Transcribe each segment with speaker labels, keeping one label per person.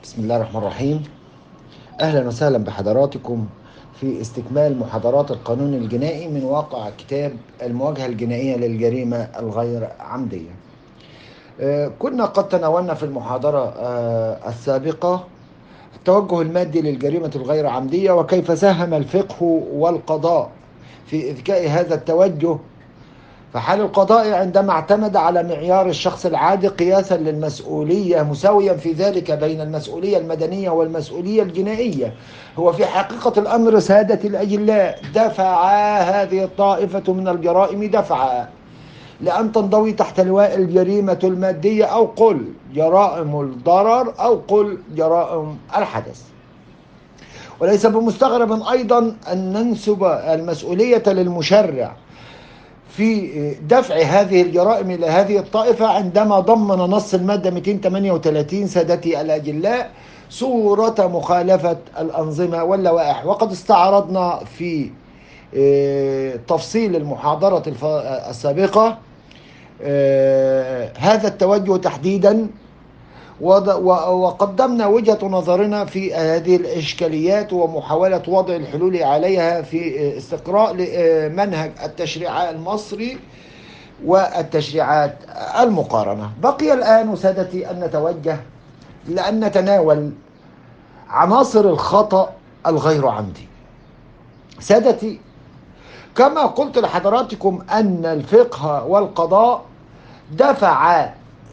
Speaker 1: بسم الله الرحمن الرحيم اهلا وسهلا بحضراتكم في استكمال محاضرات القانون الجنائي من واقع كتاب المواجهه الجنائيه للجريمه الغير عمديه. آه، كنا قد تناولنا في المحاضره آه، السابقه التوجه المادي للجريمه الغير عمديه وكيف ساهم الفقه والقضاء في اذكاء هذا التوجه فحال القضاء عندما اعتمد على معيار الشخص العادي قياسا للمسؤولية مساويا في ذلك بين المسؤولية المدنية والمسؤولية الجنائية هو في حقيقة الأمر سادة الأجلاء دفع هذه الطائفة من الجرائم دفعا لأن تنضوي تحت لواء الجريمة المادية أو قل جرائم الضرر أو قل جرائم الحدث وليس بمستغرب أيضا أن ننسب المسؤولية للمشرع في دفع هذه الجرائم إلى هذه الطائفة عندما ضمن نص المادة 238 سادتي الأجلاء صورة مخالفة الأنظمة واللوائح وقد استعرضنا في تفصيل المحاضرة السابقة هذا التوجه تحديدا وقدمنا وجهة نظرنا في هذه الإشكاليات ومحاولة وضع الحلول عليها في استقراء منهج التشريع المصري والتشريعات المقارنة بقي الآن سادتي أن نتوجه لأن نتناول عناصر الخطأ الغير عمدي سادتي كما قلت لحضراتكم أن الفقه والقضاء دفع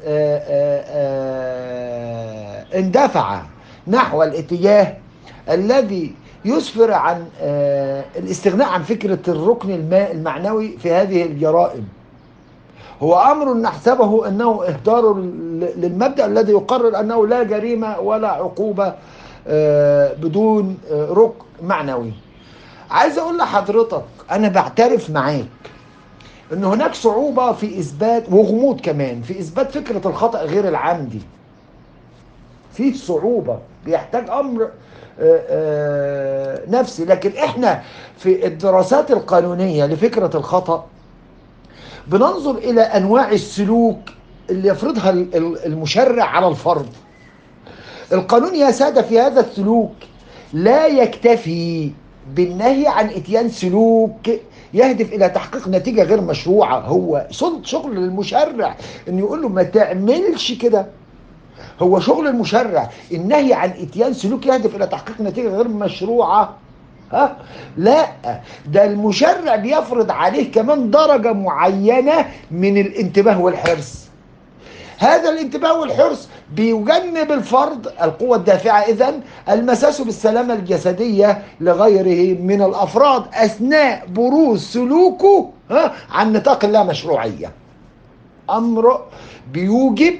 Speaker 1: اندفع نحو الاتجاه الذي يسفر عن الاستغناء عن فكرة الركن المعنوي في هذه الجرائم هو أمر نحسبه أنه إهدار للمبدأ الذي يقرر أنه لا جريمة ولا عقوبة بدون ركن معنوي عايز أقول لحضرتك أنا بعترف معاك ان هناك صعوبة في اثبات وغموض كمان في اثبات فكرة الخطأ غير العمدي في صعوبة بيحتاج امر آآ آآ نفسي لكن احنا في الدراسات القانونية لفكرة الخطأ بننظر الى انواع السلوك اللي يفرضها المشرع على الفرد القانون يا سادة في هذا السلوك لا يكتفي بالنهي عن اتيان سلوك يهدف الى تحقيق نتيجه غير مشروعه هو شغل المشرع انه يقول له ما تعملش كده هو شغل المشرع النهي عن اتيان سلوك يهدف الى تحقيق نتيجه غير مشروعه ها لا ده المشرع بيفرض عليه كمان درجه معينه من الانتباه والحرص هذا الانتباه والحرص بيجنب الفرد القوة الدافعة إذن المساس بالسلامة الجسدية لغيره من الأفراد أثناء بروز سلوكه عن نطاق اللامشروعية أمر بيوجب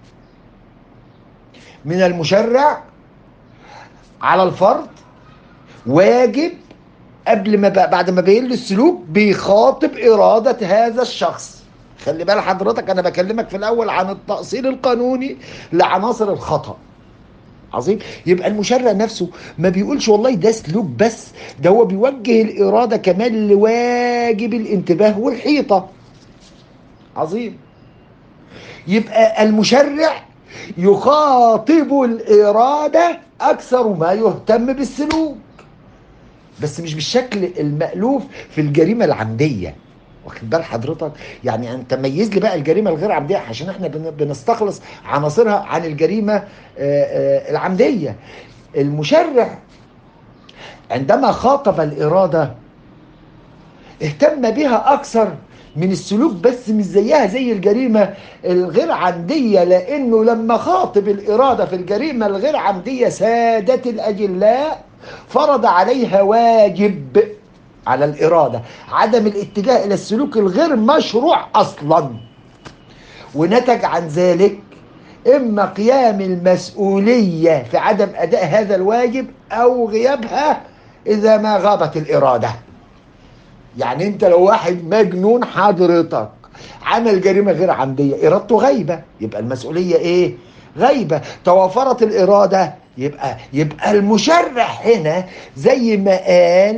Speaker 1: من المشرع على الفرد واجب قبل ما بعد ما بين السلوك بيخاطب إرادة هذا الشخص خلي بال حضرتك انا بكلمك في الاول عن التأصيل القانوني لعناصر الخطأ عظيم يبقى المشرع نفسه ما بيقولش والله ده سلوك بس ده هو بيوجه الإرادة كمان لواجب الانتباه والحيطة عظيم يبقى المشرع يخاطب الإرادة أكثر ما يهتم بالسلوك بس مش بالشكل المألوف في الجريمة العمدية واخد بال حضرتك يعني انت ميز لي بقى الجريمه الغير عمديه عشان احنا بنستخلص عناصرها عن الجريمه العمديه المشرع عندما خاطب الاراده اهتم بها اكثر من السلوك بس مش زيها زي الجريمة الغير عمدية لأنه لما خاطب الإرادة في الجريمة الغير عمدية سادة الأجلاء فرض عليها واجب على الإرادة عدم الاتجاه إلى السلوك الغير مشروع أصلا ونتج عن ذلك إما قيام المسؤولية في عدم أداء هذا الواجب أو غيابها إذا ما غابت الإرادة يعني أنت لو واحد مجنون حضرتك عمل جريمة غير عمدية إرادته غايبة يبقى المسؤولية إيه؟ غايبة توافرت الإرادة يبقى يبقى المشرع هنا زي ما قال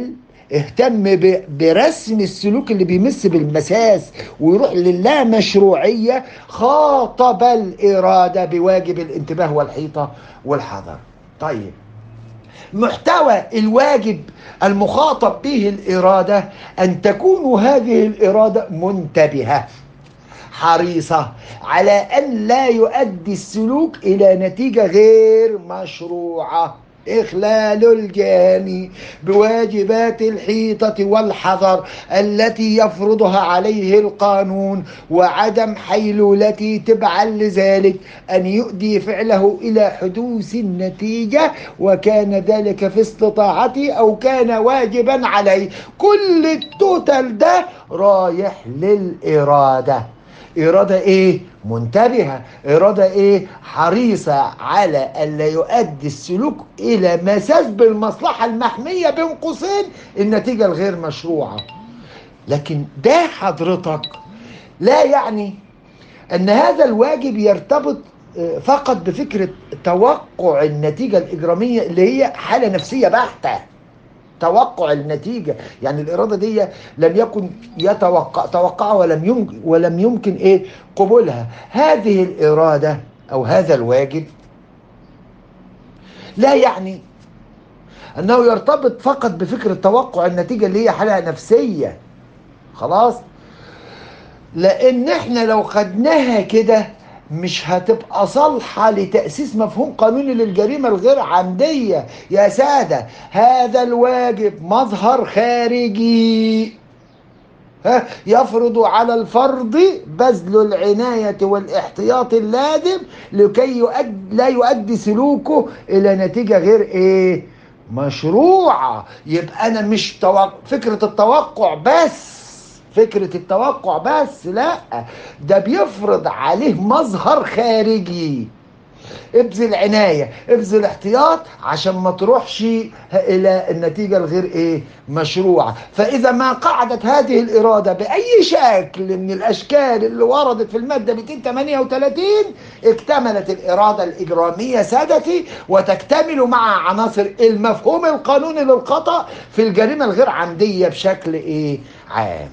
Speaker 1: اهتم ب- برسم السلوك اللي بيمس بالمساس ويروح للا مشروعية خاطب الإرادة بواجب الانتباه والحيطة والحذر طيب محتوى الواجب المخاطب به الإرادة أن تكون هذه الإرادة منتبهة حريصة على أن لا يؤدي السلوك إلى نتيجة غير مشروعة إخلال الجاني بواجبات الحيطة والحذر التي يفرضها عليه القانون وعدم حيلولته تبعا لذلك أن يؤدي فعله إلى حدوث النتيجة وكان ذلك في استطاعته أو كان واجبا عليه كل التوتال ده رايح للإرادة إرادة إيه؟ منتبهة إرادة إيه؟ حريصة على ألا يؤدي السلوك إلى مساس بالمصلحة المحمية بين قوسين النتيجة الغير مشروعة لكن ده حضرتك لا يعني أن هذا الواجب يرتبط آه، فقط بفكرة توقع النتيجة الإجرامية اللي هي حالة نفسية بحتة توقع النتيجة يعني الإرادة دي لم يكن يتوقع توقعها ولم يمكن ولم يمكن إيه قبولها هذه الإرادة أو هذا الواجب لا يعني أنه يرتبط فقط بفكرة توقع النتيجة اللي هي حالة نفسية خلاص لأن إحنا لو خدناها كده مش هتبقى صالحة لتأسيس مفهوم قانوني للجريمة الغير عمدية يا سادة هذا الواجب مظهر خارجي ها يفرض على الفرد بذل العناية والاحتياط اللازم لكي يؤد لا يؤدي سلوكه إلى نتيجة غير إيه مشروعة يبقى أنا مش توق... فكرة التوقع بس فكرة التوقع بس لا ده بيفرض عليه مظهر خارجي ابذل عناية ابذل احتياط عشان ما تروحش الى النتيجة الغير ايه مشروعة فاذا ما قعدت هذه الارادة باي شكل من الاشكال اللي وردت في المادة 238 اكتملت الارادة الاجرامية سادتي وتكتمل مع عناصر المفهوم القانوني للخطأ في الجريمة الغير عمدية بشكل ايه عام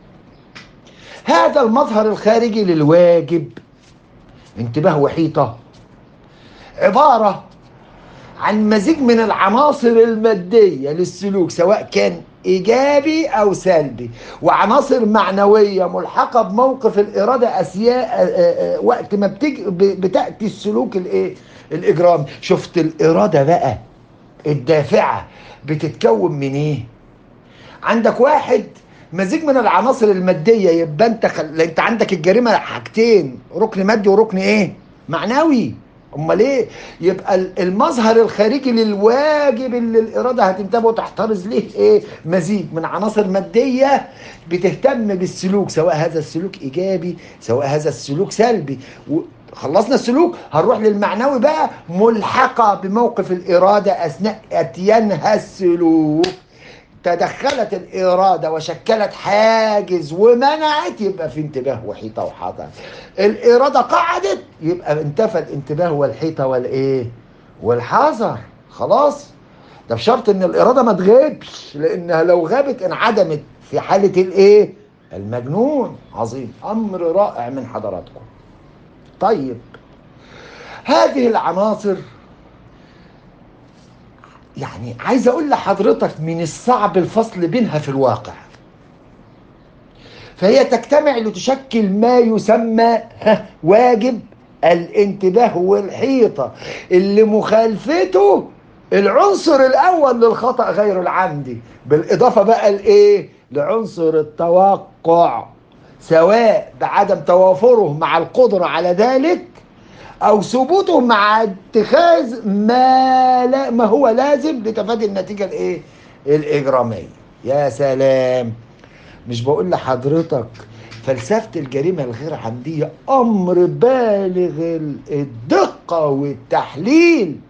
Speaker 1: هذا المظهر الخارجي للواجب انتباه وحيطة عبارة عن مزيج من العناصر المادية للسلوك سواء كان إيجابي أو سلبي وعناصر معنوية ملحقة بموقف الإرادة أسياء وقت ما بتج... بتأتي السلوك الإيه؟ الإجرامي شفت الإرادة بقى الدافعة بتتكون من إيه؟ عندك واحد مزيج من العناصر المادية يبقى انت خل... انت عندك الجريمة حاجتين ركن مادي وركن ايه معنوي امال ايه يبقى المظهر الخارجي للواجب اللي الاراده هتنتبه وتحترز ليه ايه مزيج من عناصر ماديه بتهتم بالسلوك سواء هذا السلوك ايجابي سواء هذا السلوك سلبي و... خلصنا السلوك هنروح للمعنوي بقى ملحقه بموقف الاراده اثناء اتيانها السلوك تدخلت الإرادة وشكلت حاجز ومنعت يبقى في انتباه وحيطة وحذر الإرادة قعدت يبقى انتفى الانتباه والحيطة والإيه والحذر خلاص ده بشرط ان الإرادة ما تغيبش لأنها لو غابت انعدمت في حالة الإيه المجنون عظيم أمر رائع من حضراتكم طيب هذه العناصر يعني عايز اقول لحضرتك من الصعب الفصل بينها في الواقع فهي تجتمع لتشكل ما يسمى واجب الانتباه والحيطة اللي مخالفته العنصر الاول للخطأ غير العمدي بالاضافة بقى لايه لعنصر التوقع سواء بعدم توافره مع القدرة على ذلك او ثبوته مع اتخاذ ما لا ما هو لازم لتفادي النتيجه الايه الاجراميه يا سلام مش بقول لحضرتك فلسفه الجريمه الغير عمديه امر بالغ الدقه والتحليل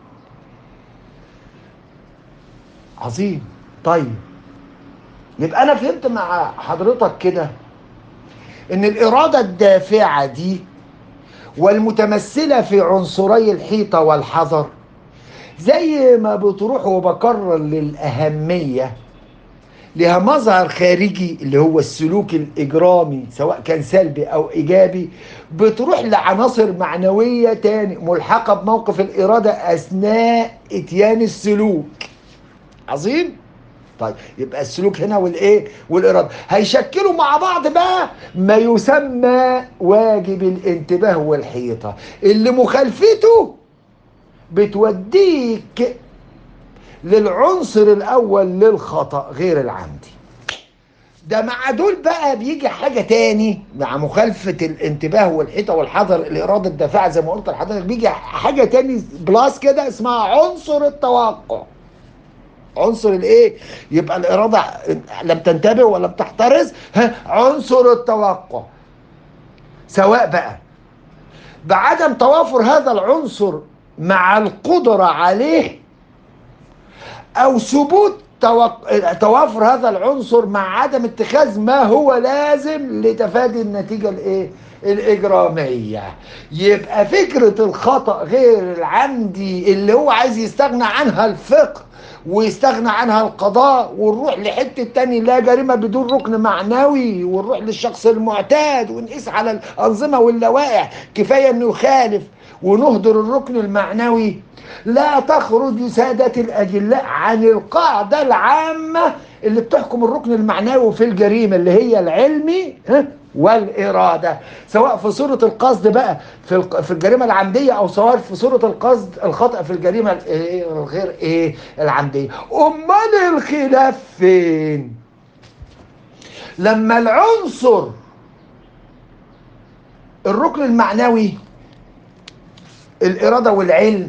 Speaker 1: عظيم طيب يبقى انا فهمت مع حضرتك كده ان الاراده الدافعه دي والمتمثلة في عنصري الحيطة والحذر زي ما بتروح وبكرر للأهمية لها مظهر خارجي اللي هو السلوك الإجرامي سواء كان سلبي أو إيجابي بتروح لعناصر معنوية تاني ملحقة بموقف الإرادة أثناء إتيان السلوك عظيم طيب يبقى السلوك هنا والايه والاراده هيشكلوا مع بعض بقى ما يسمى واجب الانتباه والحيطه اللي مخالفته بتوديك للعنصر الاول للخطا غير العمدي ده مع دول بقى بيجي حاجه تاني مع مخالفه الانتباه والحيطه والحذر الاراده الدافعه زي ما قلت لحضرتك بيجي حاجه تاني بلاس كده اسمها عنصر التوقع عنصر الايه يبقى الاراده لم تنتبه ولم تحترز ها عنصر التوقع سواء بقى بعدم توافر هذا العنصر مع القدره عليه او ثبوت توق... توافر هذا العنصر مع عدم اتخاذ ما هو لازم لتفادي النتيجه الايه الاجراميه يبقى فكره الخطا غير العمدي اللي هو عايز يستغنى عنها الفقه ويستغنى عنها القضاء ونروح لحته تاني لا جريمه بدون ركن معنوي ونروح للشخص المعتاد ونقيس على الانظمه واللوائح كفايه انه يخالف ونهدر الركن المعنوي لا تخرج سادة الأجلاء عن القاعدة العامة اللي بتحكم الركن المعنوي في الجريمة اللي هي العلمي والإرادة سواء في صورة القصد بقى في في الجريمة العمدية أو سواء في صورة القصد الخطأ في الجريمة الغير إيه العمدية أمال الخلاف فين لما العنصر الركن المعنوي الإرادة والعلم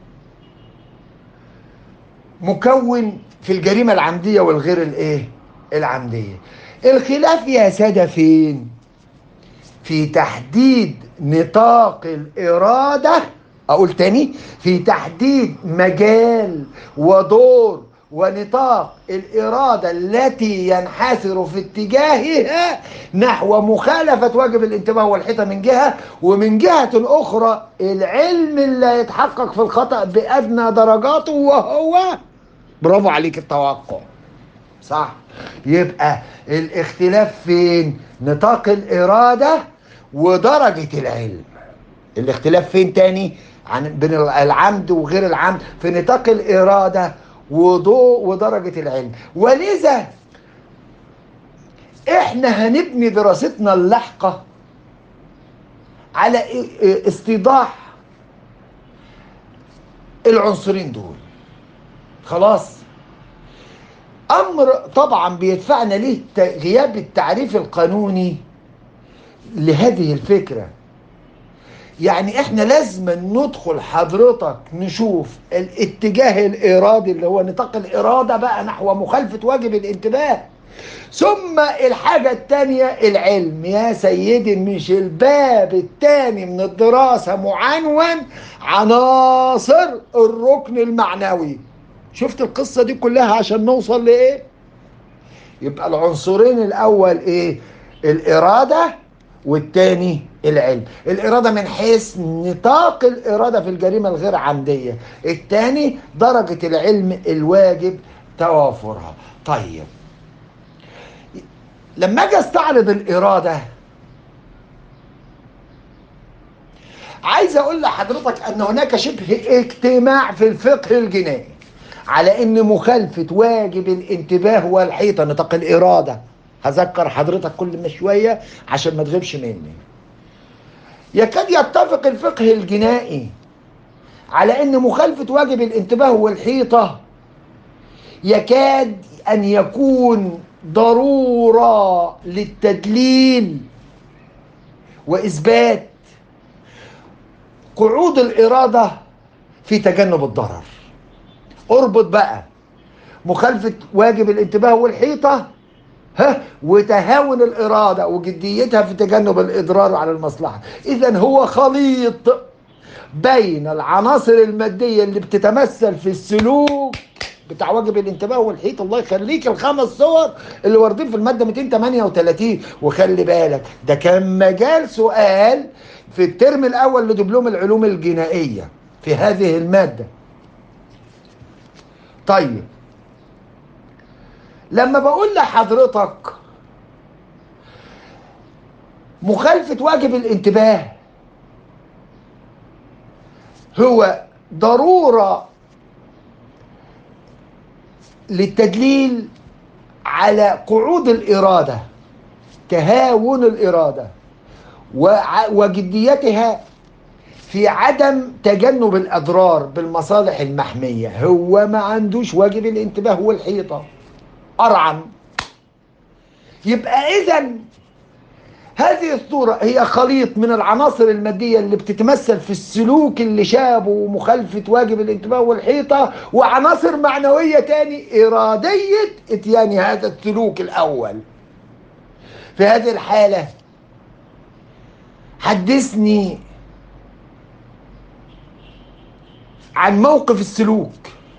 Speaker 1: مكون في الجريمة العمدية والغير الايه العمدية الخلاف يا سادة فين في تحديد نطاق الإرادة أقول تاني في تحديد مجال ودور ونطاق الإرادة التي ينحسر في اتجاهها نحو مخالفة واجب الانتباه والحيطة من جهة ومن جهة أخرى العلم اللي يتحقق في الخطأ بأدنى درجاته وهو برافو عليك التوقع صح يبقى الاختلاف فين نطاق الإرادة ودرجة العلم الاختلاف فين تاني عن بين العمد وغير العمد في نطاق الإرادة وضوء ودرجة العلم ولذا احنا هنبني دراستنا اللاحقة على استيضاح العنصرين دول خلاص امر طبعا بيدفعنا ليه غياب التعريف القانوني لهذه الفكره يعني احنا لازم ندخل حضرتك نشوف الاتجاه الارادي اللي هو نطاق الاراده بقى نحو مخالفه واجب الانتباه ثم الحاجة التانية العلم يا سيدي مش الباب التاني من الدراسة معنون عناصر الركن المعنوي شفت القصة دي كلها عشان نوصل لإيه يبقى العنصرين الأول إيه الإرادة والتاني العلم الإرادة من حيث نطاق الإرادة في الجريمة الغير عمدية التاني درجة العلم الواجب توافرها طيب لما اجي استعرض الإرادة عايز اقول لحضرتك ان هناك شبه اجتماع في الفقه الجنائي على ان مخالفة واجب الانتباه والحيطة نطاق الإرادة هذكر حضرتك كل ما شوية عشان ما تغيبش مني يكاد يتفق الفقه الجنائي على ان مخالفة واجب الانتباه والحيطة يكاد ان يكون ضرورة للتدليل واثبات قعود الإرادة في تجنب الضرر اربط بقى مخالفة واجب الانتباه والحيطة ها وتهاون الإرادة وجديتها في تجنب الإضرار على المصلحة إذا هو خليط بين العناصر المادية اللي بتتمثل في السلوك بتاع واجب الانتباه والحيط الله يخليك الخمس صور اللي واردين في الماده 238 وخلي بالك ده كان مجال سؤال في الترم الاول لدبلوم العلوم الجنائيه في هذه الماده طيب لما بقول لحضرتك مخالفة واجب الانتباه هو ضرورة للتدليل على قعود الإرادة تهاون الإرادة وع- وجديتها في عدم تجنب الأضرار بالمصالح المحمية هو ما عندوش واجب الانتباه والحيطة أرعم يبقى إذا هذه الصورة هي خليط من العناصر المادية اللي بتتمثل في السلوك اللي شابه مخالفة واجب الانتباه والحيطة وعناصر معنوية تاني إرادية إتيان هذا السلوك الأول في هذه الحالة حدثني عن موقف السلوك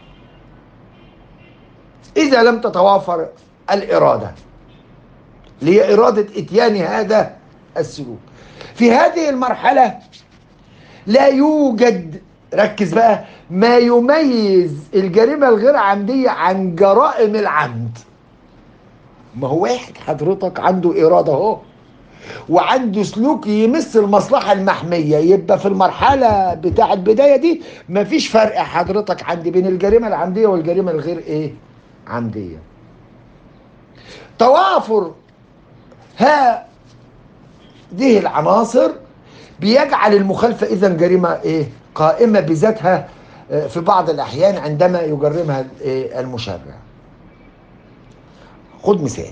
Speaker 1: إذا لم تتوافر الإرادة اللي هي إرادة إتيان هذا السلوك في هذه المرحلة لا يوجد ركز بقى ما يميز الجريمة الغير عمدية عن جرائم العمد ما هو واحد حضرتك عنده إرادة اهو وعنده سلوك يمس المصلحة المحمية يبقى في المرحلة بتاعة البداية دي مفيش فرق حضرتك عندي بين الجريمة العمدية والجريمة الغير ايه عمدية توافر هذه العناصر بيجعل المخالفة إذا جريمة إيه؟ قائمة بذاتها آه، في بعض الأحيان عندما يجرمها إيه؟ المشرع. خد مثال.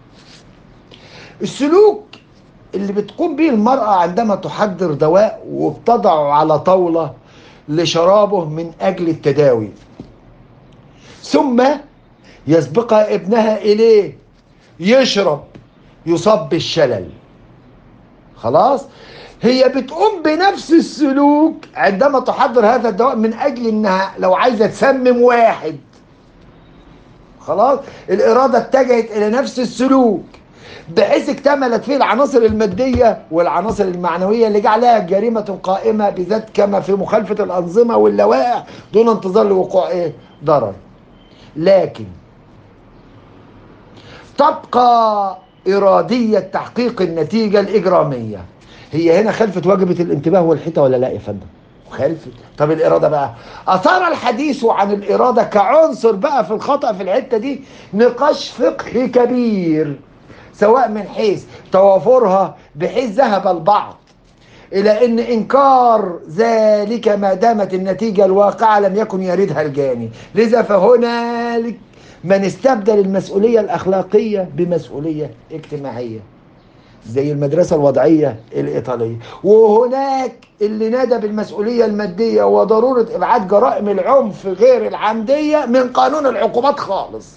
Speaker 1: السلوك اللي بتقوم به المرأة عندما تحضر دواء وبتضعه على طاولة لشرابه من أجل التداوي. ثم يسبقها ابنها إليه يشرب يصاب بالشلل خلاص هي بتقوم بنفس السلوك عندما تحضر هذا الدواء من اجل انها لو عايزه تسمم واحد خلاص الاراده اتجهت الى نفس السلوك بحيث اكتملت فيه العناصر الماديه والعناصر المعنويه اللي جعلها جريمه قائمه بذات كما في مخالفه الانظمه واللوائح دون انتظار لوقوع ايه ضرر لكن تبقى إرادية تحقيق النتيجة الإجرامية هي هنا خلفت واجبة الانتباه والحيطة ولا لا يا فندم؟ خلفت طب الإرادة بقى أثار الحديث عن الإرادة كعنصر بقى في الخطأ في الحتة دي نقاش فقهي كبير سواء من حيث توافرها بحيث ذهب البعض إلى أن إنكار ذلك ما دامت النتيجة الواقعة لم يكن يردها الجاني لذا فهنالك من استبدل المسؤولية الأخلاقية بمسؤولية اجتماعية زي المدرسة الوضعية الإيطالية وهناك اللي نادى بالمسؤولية المادية وضرورة إبعاد جرائم العنف غير العمدية من قانون العقوبات خالص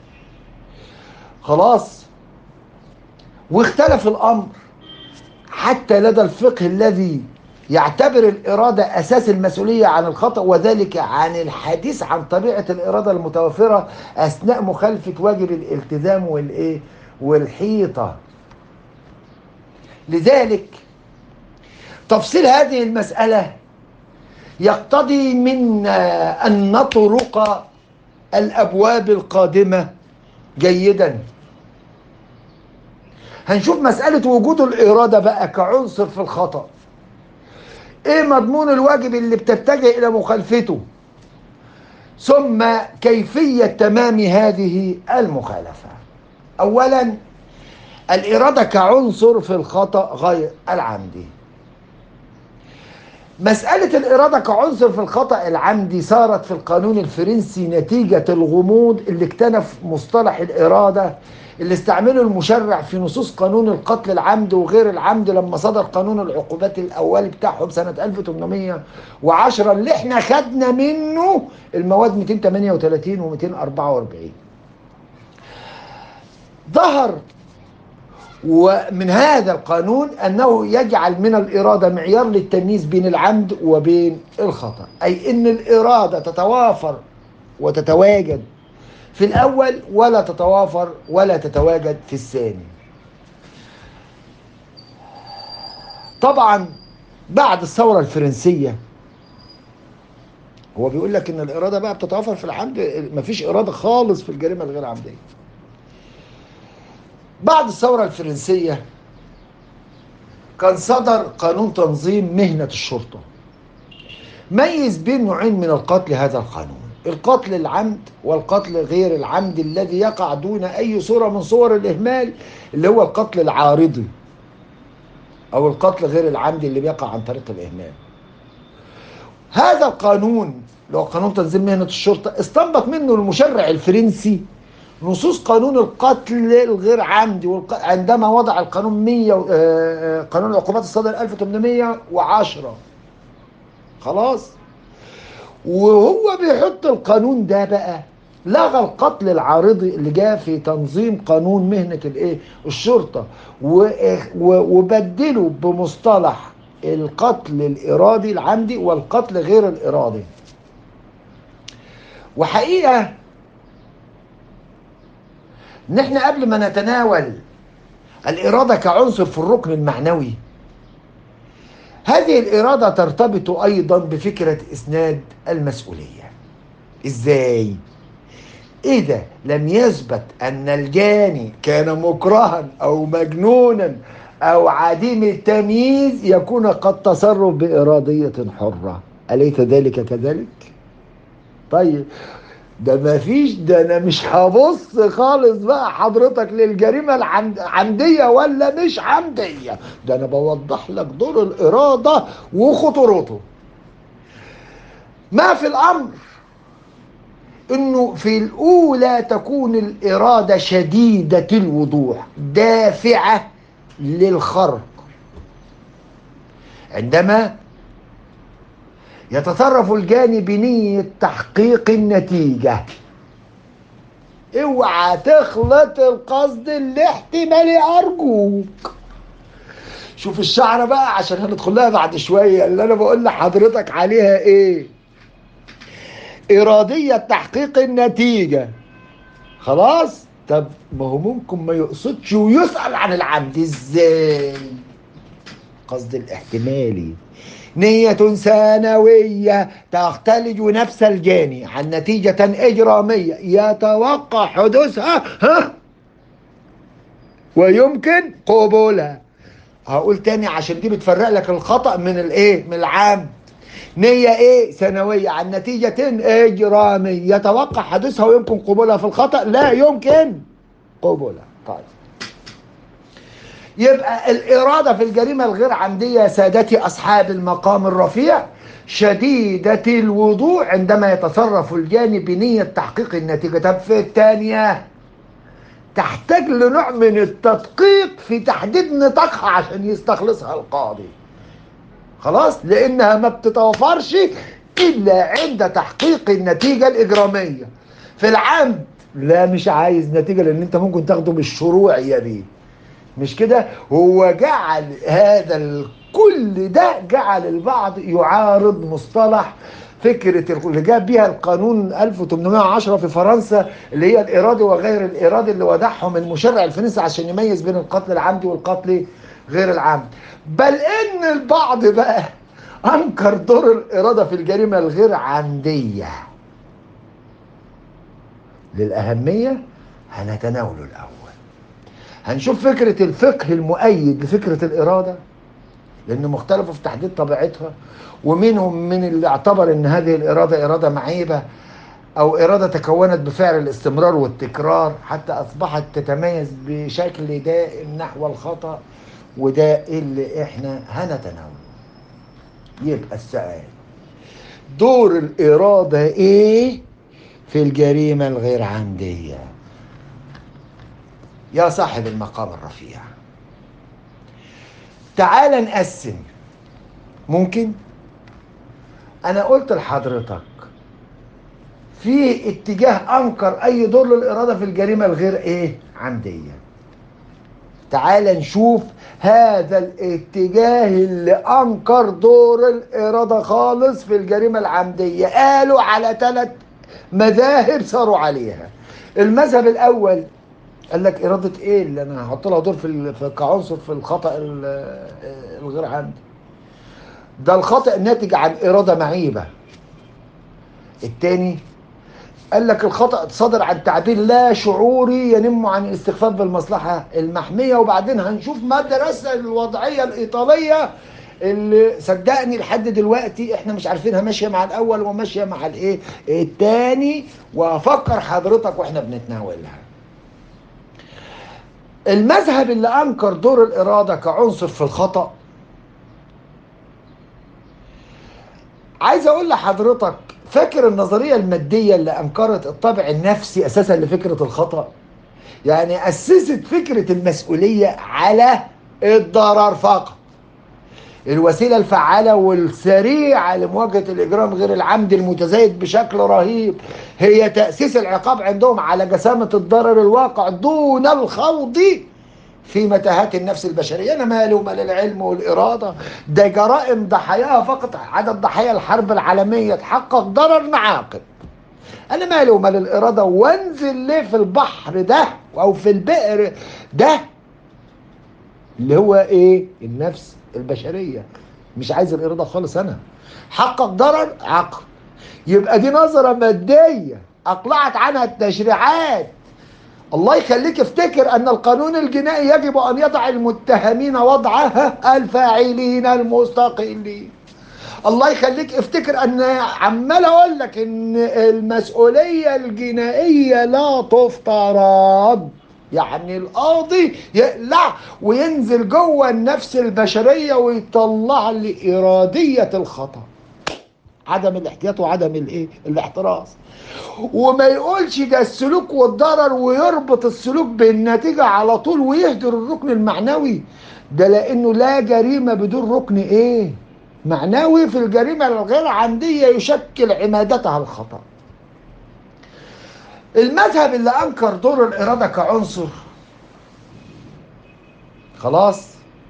Speaker 1: خلاص واختلف الأمر حتى لدى الفقه الذي يعتبر الإرادة أساس المسؤولية عن الخطأ وذلك عن الحديث عن طبيعة الإرادة المتوفرة أثناء مخالفة واجب الالتزام والإيه والحيطة لذلك تفصيل هذه المسألة يقتضي منا أن نطرق الأبواب القادمة جيدا هنشوف مسألة وجود الإرادة بقى كعنصر في الخطأ ايه مضمون الواجب اللي بتتجه الى مخالفته ثم كيفية تمام هذه المخالفة اولا الارادة كعنصر في الخطأ غير العمدي مسألة الإرادة كعنصر في الخطأ العمدي صارت في القانون الفرنسي نتيجة الغموض اللي اكتنف مصطلح الإرادة اللي استعمله المشرع في نصوص قانون القتل العمد وغير العمد لما صدر قانون العقوبات الأولي بتاعهم سنة 1810 اللي احنا خدنا منه المواد 238 و 244 ظهر ومن هذا القانون أنه يجعل من الإرادة معيار للتمييز بين العمد وبين الخطأ أي أن الإرادة تتوافر وتتواجد في الأول ولا تتوافر ولا تتواجد في الثاني طبعا بعد الثورة الفرنسية هو بيقول لك ان الإرادة بقى بتتوافر في العمد مفيش إرادة خالص في الجريمة الغير عمدية بعد الثورة الفرنسية كان صدر قانون تنظيم مهنة الشرطة ميز بين نوعين من القتل هذا القانون القتل العمد والقتل غير العمد الذي يقع دون أي صورة من صور الإهمال اللي هو القتل العارضي أو القتل غير العمد اللي بيقع عن طريق الإهمال هذا القانون اللي هو قانون تنظيم مهنة الشرطة استنبط منه المشرع الفرنسي نصوص قانون القتل الغير عمدي والق... عندما وضع القانون 100 و... آه، قانون العقوبات الصادر 1810 خلاص وهو بيحط القانون ده بقى لغى القتل العارضي اللي جاء في تنظيم قانون مهنة الايه الشرطة و... و... وبدله بمصطلح القتل الإرادي العمدي والقتل غير الإرادي وحقيقة ان احنا قبل ما نتناول الإرادة كعنصر في الركن المعنوي هذه الإرادة ترتبط أيضا بفكرة إسناد المسؤولية إزاي؟ إذا لم يثبت أن الجاني كان مكرها أو مجنونا أو عديم التمييز يكون قد تصرف بإرادية حرة أليس ذلك كذلك؟ طيب ده ما فيش ده انا مش هبص خالص بقى حضرتك للجريمه العمديه ولا مش عمديه ده انا بوضح لك دور الاراده وخطورته ما في الامر انه في الاولى تكون الاراده شديده الوضوح دافعه للخرق عندما يتصرف الجاني بنية تحقيق النتيجة اوعى تخلط القصد الاحتمالي ارجوك شوف الشعرة بقى عشان هندخل لها بعد شوية اللي انا بقول لحضرتك عليها ايه ارادية تحقيق النتيجة خلاص طب ما هو ممكن ما يقصدش ويسأل عن العمد ازاي قصد الاحتمالي نية ثانوية تختلج نفس الجاني عن نتيجة إجرامية يتوقع حدوثها ها ويمكن قبولها هقول تاني عشان دي بتفرق لك الخطأ من الايه من العام نية ايه ثانوية عن نتيجة إجرامية يتوقع حدوثها ويمكن قبولها في الخطأ لا يمكن قبولها طيب يبقى الإرادة في الجريمة الغير عمدية سادتي أصحاب المقام الرفيع شديدة الوضوح عندما يتصرف الجاني بنية تحقيق النتيجة طب في الثانية تحتاج لنوع من التدقيق في تحديد نطاقها عشان يستخلصها القاضي خلاص لأنها ما بتتوفرش إلا عند تحقيق النتيجة الإجرامية في العمد لا مش عايز نتيجة لأن أنت ممكن تاخده بالشروع يا بيه مش كده هو جعل هذا كل ده جعل البعض يعارض مصطلح فكرة اللي جاب بيها القانون 1810 في فرنسا اللي هي الإرادي وغير الإرادي اللي وضعهم المشرع الفرنسي عشان يميز بين القتل العمدي والقتل غير العمدي بل إن البعض بقى أنكر دور الإرادة في الجريمة الغير عمدية للأهمية هنتناوله الأول هنشوف فكرة الفقه المؤيد لفكرة الإرادة لأن مختلفة في تحديد طبيعتها ومنهم من اللي اعتبر أن هذه الإرادة إرادة معيبة أو إرادة تكونت بفعل الاستمرار والتكرار حتى أصبحت تتميز بشكل دائم نحو الخطأ وده اللي إحنا هنتناوله يبقى السؤال دور الإرادة إيه في الجريمة الغير عمدية يا صاحب المقام الرفيع تعال نقسم ممكن انا قلت لحضرتك في اتجاه انكر اي دور للاراده في الجريمه الغير ايه عمديه تعال نشوف هذا الاتجاه اللي انكر دور الاراده خالص في الجريمه العمديه قالوا على ثلاث مذاهب صاروا عليها المذهب الاول قال لك اراده ايه اللي انا هحط لها دور في كعنصر في الخطا الغير عندي ده الخطا ناتج عن اراده معيبه التاني قال لك الخطأ صدر عن تعبير لا شعوري ينم عن الاستخفاف بالمصلحة المحمية وبعدين هنشوف مدرسة الوضعية الإيطالية اللي صدقني لحد دلوقتي احنا مش عارفينها ماشية مع الأول وماشية مع الايه التاني وأفكر حضرتك واحنا بنتناولها المذهب اللي أنكر دور الإرادة كعنصر في الخطأ عايز أقول لحضرتك فاكر النظرية المادية اللي أنكرت الطابع النفسي أساسا لفكرة الخطأ يعني أسست فكرة المسؤولية على الضرر فقط الوسيلة الفعالة والسريعة لمواجهة الإجرام غير العمدي المتزايد بشكل رهيب هي تأسيس العقاب عندهم على جسامة الضرر الواقع دون الخوض في متاهات النفس البشرية أنا مالي ومال العلم والإرادة ده جرائم ضحاياها فقط عدد ضحايا الحرب العالمية تحقق ضرر نعاقب أنا مالي ومال الإرادة وانزل ليه في البحر ده أو في البئر ده اللي هو إيه النفس البشرية مش عايز الإرادة خالص أنا حقق ضرر عقل يبقى دي نظرة مادية أقلعت عنها التشريعات الله يخليك افتكر أن القانون الجنائي يجب أن يضع المتهمين وضعها الفاعلين المستقلين الله يخليك افتكر ان عمال اقول لك ان المسؤوليه الجنائيه لا تفترض يعني القاضي يقلع وينزل جوه النفس البشريه ويطلع لي اراديه الخطا عدم الاحتياط وعدم الايه الاحتراز وما يقولش ده السلوك والضرر ويربط السلوك بالنتيجه على طول ويهدر الركن المعنوي ده لانه لا جريمه بدون ركن ايه معنوي في الجريمه الغير عمديه يشكل عمادتها الخطا المذهب اللي انكر دور الاراده كعنصر خلاص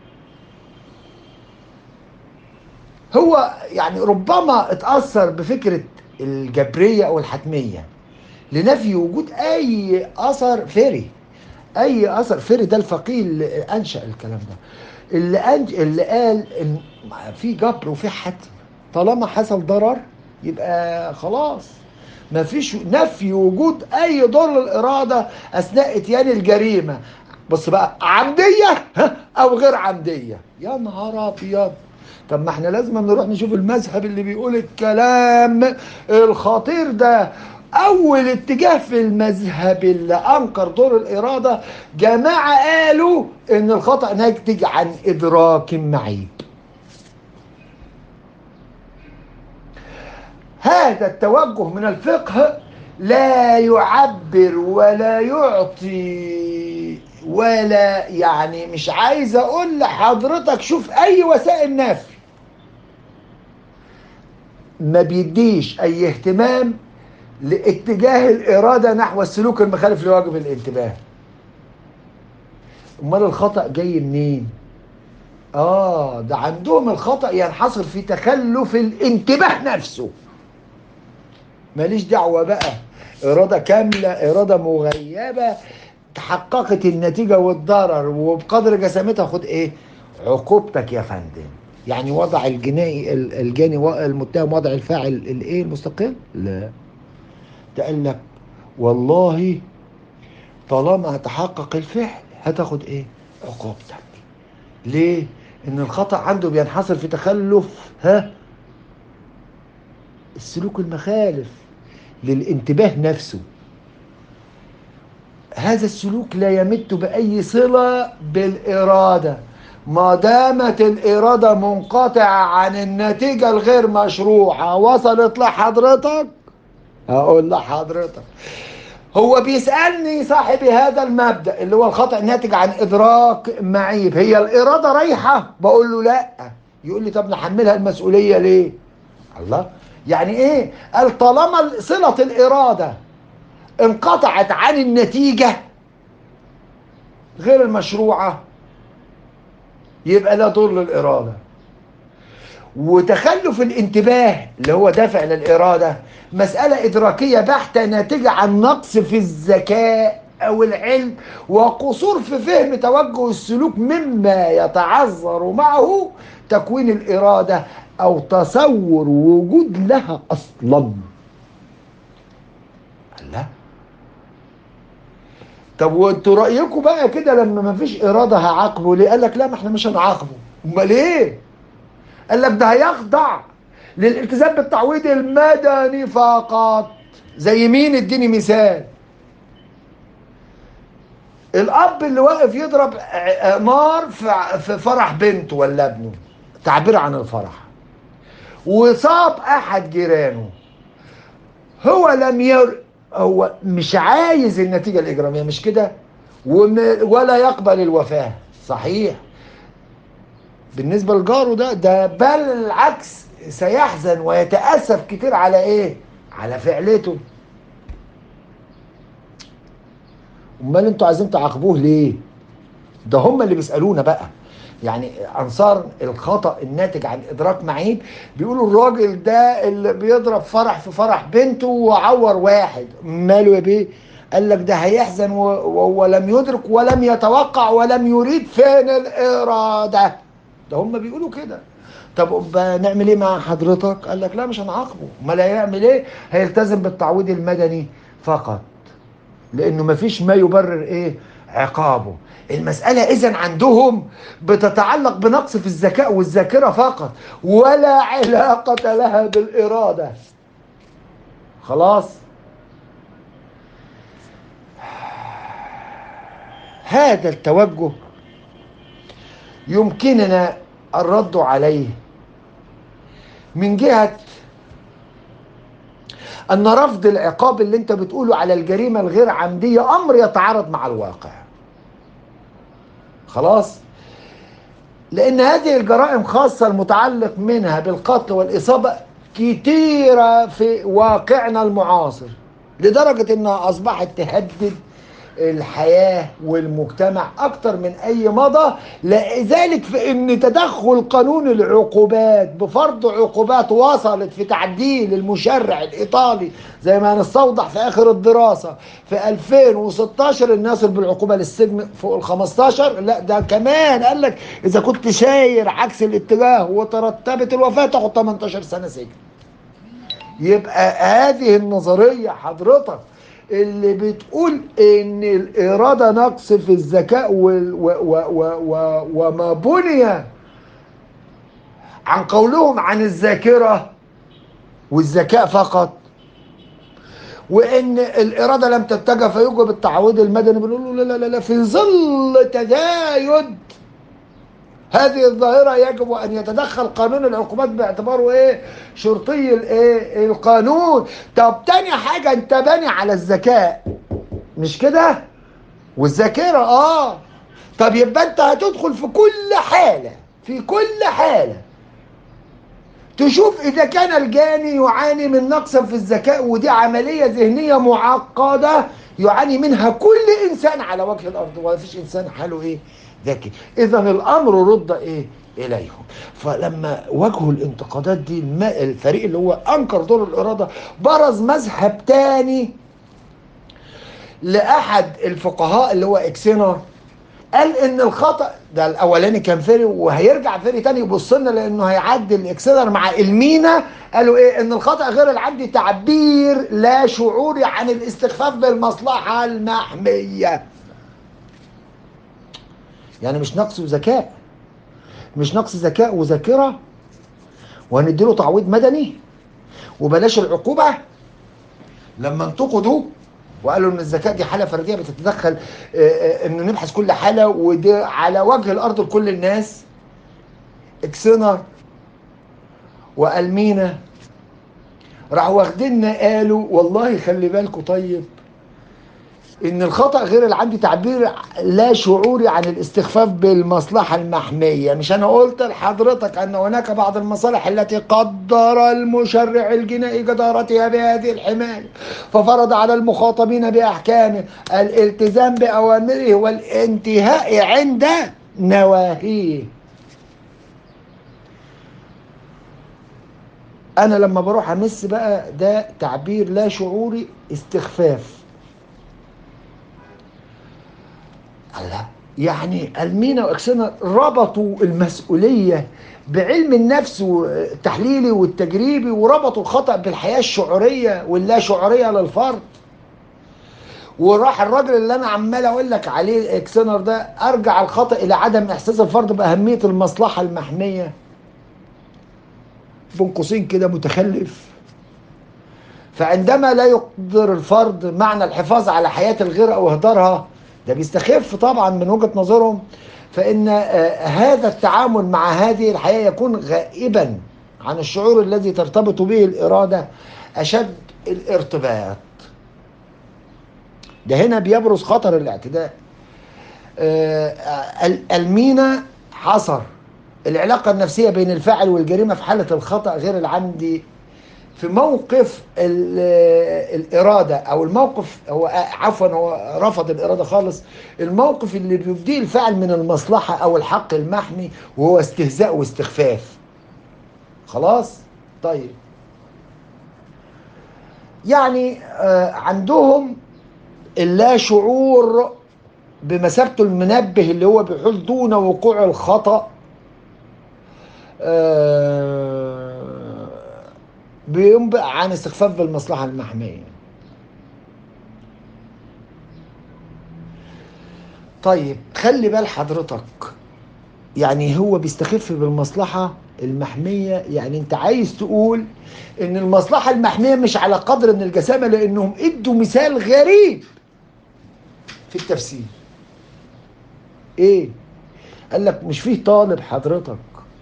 Speaker 1: هو يعني ربما اتاثر بفكره الجبريه او الحتميه لنفي وجود اي اثر فري اي اثر فري ده الفقيه اللي انشا الكلام ده اللي أنج... اللي قال ان في جبر وفي حتم طالما حصل ضرر يبقى خلاص ما فيش نفي وجود اي دور للاراده اثناء اتيان الجريمه بص بقى عمديه او غير عمديه يا نهار ابيض طب ما احنا لازم نروح نشوف المذهب اللي بيقول الكلام الخطير ده اول اتجاه في المذهب اللي انكر دور الاراده جماعه قالوا ان الخطا ناتج عن ادراك معيب هذا التوجه من الفقه لا يعبر ولا يعطي ولا يعني مش عايز اقول لحضرتك شوف اي وسائل نفي ما بيديش اي اهتمام لاتجاه الاراده نحو السلوك المخالف لواجب الانتباه امال الخطا جاي منين اه ده عندهم الخطا ينحصر في تخلف الانتباه نفسه ماليش دعوه بقى اراده كامله اراده مغيبه تحققت النتيجه والضرر وبقدر جسامتها خد ايه عقوبتك يا فندم يعني وضع الجنائي الجاني المتهم وضع الفاعل الايه المستقل لا ده قال لك والله طالما هتحقق الفعل هتاخد ايه عقوبتك ليه ان الخطا عنده بينحصر في تخلف ها السلوك المخالف للانتباه نفسه هذا السلوك لا يمت باي صله بالاراده ما دامت الاراده منقطعه عن النتيجه الغير مشروعه وصلت لحضرتك اقول لحضرتك هو بيسالني صاحب هذا المبدا اللي هو الخطا الناتج عن ادراك معيب هي الاراده رايحه بقول له لا يقول لي طب نحملها المسؤوليه ليه الله يعني ايه قال طالما صله الاراده انقطعت عن النتيجه غير المشروعه يبقى لا دور للاراده وتخلف الانتباه اللي هو دافع للإرادة مسألة إدراكية بحتة ناتجة عن نقص في الذكاء أو العلم وقصور في فهم توجه السلوك مما يتعذر معه تكوين الإرادة أو تصور وجود لها أصلا طب وانتوا رايكم بقى كده لما ما فيش اراده هعاقبه ليه قال لك لا ما احنا مش هنعاقبه امال ايه قال لك ده هيخضع للالتزام بالتعويض المدني فقط زي مين اديني مثال الاب اللي واقف يضرب نار في فرح بنته ولا ابنه تعبير عن الفرح وصاب احد جيرانه هو لم ير هو مش عايز النتيجه الاجراميه مش كده ولا يقبل الوفاه صحيح بالنسبه لجاره ده ده بل العكس سيحزن ويتاسف كتير على ايه على فعلته امال انتوا عايزين تعاقبوه ليه ده هم اللي بيسالونا بقى يعني انصار الخطا الناتج عن ادراك معيب بيقولوا الراجل ده اللي بيضرب فرح في فرح بنته وعور واحد ماله يا بيه قال لك ده هيحزن وهو لم يدرك ولم يتوقع ولم يريد فين الاراده ده هم بيقولوا كده طب نعمل ايه مع حضرتك قال لك لا مش هنعاقبه امال هيعمل ايه هيلتزم بالتعويض المدني فقط لانه مفيش ما يبرر ايه عقابه المسألة إذا عندهم بتتعلق بنقص في الذكاء والذاكرة فقط ولا علاقة لها بالإرادة خلاص هذا التوجه يمكننا الرد عليه من جهة أن رفض العقاب اللي أنت بتقوله على الجريمة الغير عمدية أمر يتعارض مع الواقع خلاص لأن هذه الجرائم خاصة المتعلق منها بالقتل والإصابة كتيرة في واقعنا المعاصر لدرجة أنها أصبحت تهدد الحياة والمجتمع أكتر من أي مضى لذلك في أن تدخل قانون العقوبات بفرض عقوبات وصلت في تعديل المشرع الإيطالي زي ما هنستوضح في آخر الدراسة في 2016 الناس بالعقوبة للسجن فوق ال 15 لا ده كمان قال لك إذا كنت شاير عكس الاتجاه وترتبت الوفاة تاخد 18 سنة سجن يبقى هذه النظرية حضرتك اللي بتقول ان الاراده نقص في الذكاء و و و و وما بني عن قولهم عن الذاكره والذكاء فقط وان الاراده لم تتجه فيوجب التعويض المدني بنقول له لا لا لا في ظل تزايد هذه الظاهرة يجب أن يتدخل قانون العقوبات باعتباره إيه شرطي الإيه القانون طب تاني حاجة أنت باني على الذكاء مش كده والذاكرة آه طب يبقى أنت هتدخل في كل حالة في كل حالة تشوف إذا كان الجاني يعاني من نقص في الذكاء ودي عملية ذهنية معقدة يعاني منها كل إنسان على وجه الأرض ولا فيش إنسان حاله إيه ذكي اذا الامر رد ايه اليهم فلما واجهوا الانتقادات دي الفريق اللي هو انكر دور الاراده برز مذهب تاني لاحد الفقهاء اللي هو اكسينر قال ان الخطا ده الاولاني كان فري وهيرجع فري تاني يبص لنا لانه هيعدل اكسينر مع المينا قالوا ايه ان الخطا غير العمدي تعبير لا شعوري عن الاستخفاف بالمصلحه المحميه يعني مش نقص ذكاء مش نقص ذكاء وذاكرة وهنديله تعويض مدني وبلاش العقوبة لما انتقدوا وقالوا ان الذكاء دي حالة فردية بتتدخل انه نبحث كل حالة ودي على وجه الارض لكل الناس اكسنر والمينا راحوا واخديننا قالوا والله خلي بالكم طيب ان الخطا غير العمدي تعبير لا شعوري عن الاستخفاف بالمصلحه المحميه مش انا قلت لحضرتك ان هناك بعض المصالح التي قدر المشرع الجنائي جدارتها بهذه الحمايه ففرض على المخاطبين باحكامه الالتزام باوامره والانتهاء عند نواهيه انا لما بروح امس بقى ده تعبير لا شعوري استخفاف الله يعني المينا واكسنا ربطوا المسؤوليه بعلم النفس التحليلي والتجريبي وربطوا الخطا بالحياه الشعوريه واللا شعوريه للفرد وراح الراجل اللي انا عمال اقول لك عليه اكسنر ده ارجع الخطا الى عدم احساس الفرد باهميه المصلحه المحميه بين قوسين كده متخلف فعندما لا يقدر الفرد معنى الحفاظ على حياه الغير او اهدارها ده بيستخف طبعا من وجهه نظرهم فان آه، هذا التعامل مع هذه الحياه يكون غائبا عن الشعور الذي ترتبط به الاراده اشد الارتباط ده هنا بيبرز خطر الاعتداء آه، ال- المينا حصر العلاقة النفسية بين الفاعل والجريمة في حالة الخطأ غير العمدي في موقف ال- الإرادة أو الموقف هو عفوا هو رفض الإرادة خالص الموقف اللي بيفديه الفاعل من المصلحة أو الحق المحمي وهو استهزاء واستخفاف خلاص طيب يعني آه، عندهم اللا شعور بمثابته المنبه اللي هو بيحول دون وقوع الخطأ آه، بينبئ عن استخفاف بالمصلحة المحمية طيب خلي بال حضرتك يعني هو بيستخف بالمصلحة المحمية يعني انت عايز تقول ان المصلحة المحمية مش على قدر من الجسامة لانهم ادوا مثال غريب في التفسير ايه قال لك مش فيه طالب حضرتك